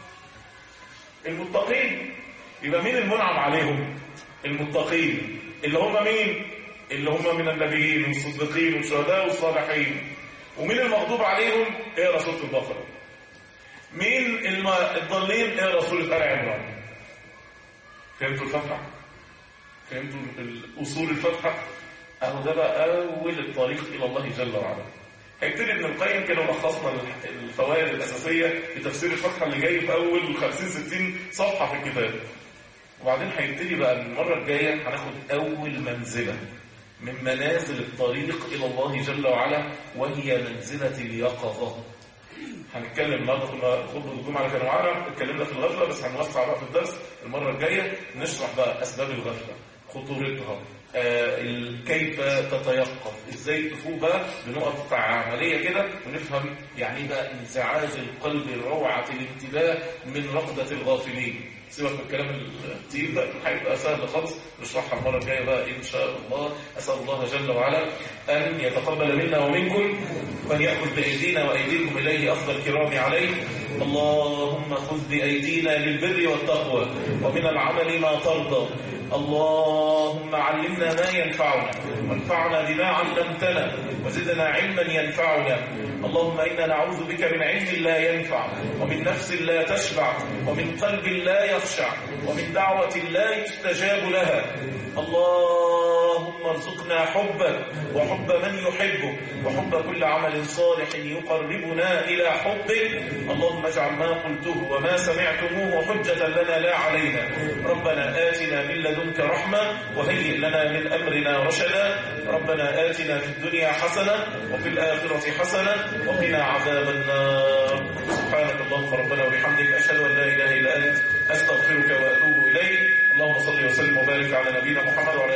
المتقين يبقى مين المنعم عليهم المتقين اللي هم مين اللي هم من النبيين والصديقين والشهداء والصالحين ومين المغضوب عليهم اقرا سوره البقره مين الضالين اقرا سوره ال عمران فهمتوا الفتحه فهمتوا اصول الفتحه اهو ده بقى اول الطريق الى الله جل وعلا هيبتدي ابن القيم كده لخصنا الفوائد الاساسيه في تفسير الفتحه اللي جاي في اول 50 60 صفحه في الكتاب وبعدين هيبتدي بقى المره الجايه هناخد اول منزله من منازل الطريق إلى الله جل وعلا وهي منزلة اليقظة هنتكلم النهارده كنا خطبه الجمعه كانوا معانا اتكلمنا في الغفله بس هنوسع بقى في الدرس المره الجايه نشرح بقى اسباب الغفله خطورتها آه كيف تتيقظ ازاي تفوق بقى بنقط عمليه كده ونفهم يعني ايه بقى انزعاج القلب روعه الانتباه من رقده الغافلين سيبك من الكلام الكتير ده هيبقى سهل خالص نشرحها المره الجايه بقى ان شاء الله اسال الله جل وعلا ان يتقبل منا ومنكم وان ياخذ بايدينا وايديكم اليه اخذ الكرام عليه اللهم خذ بايدينا للبر والتقوى ومن العمل ما ترضى اللهم علمنا ما ينفعنا وانفعنا بما علمتنا وزدنا علما ينفعنا اللهم إنا نعوذ بك من علم لا ينفع ومن نفس لا تشبع ومن قلب لا يخشع ومن دعوة لا يستجاب لها اللهم ارزقنا حبك وحب من يحبك وحب كل عمل صالح يقربنا إلى حبك اللهم اجعل ما قلته وما سمعتموه حجة لنا لا علينا ربنا آتنا من لدنك رحمة وهيئ لنا من أمرنا رشدا ربنا آتنا في الدنيا حسنة وفي الآخرة حسنة وقنا عذاب النار سبحانك اللهم ربنا وبحمدك أشهد أن لا إله إلا أنت أستغفرك وأتوب إليك اللهم صل وسلم وبارك على نبينا محمد وعلى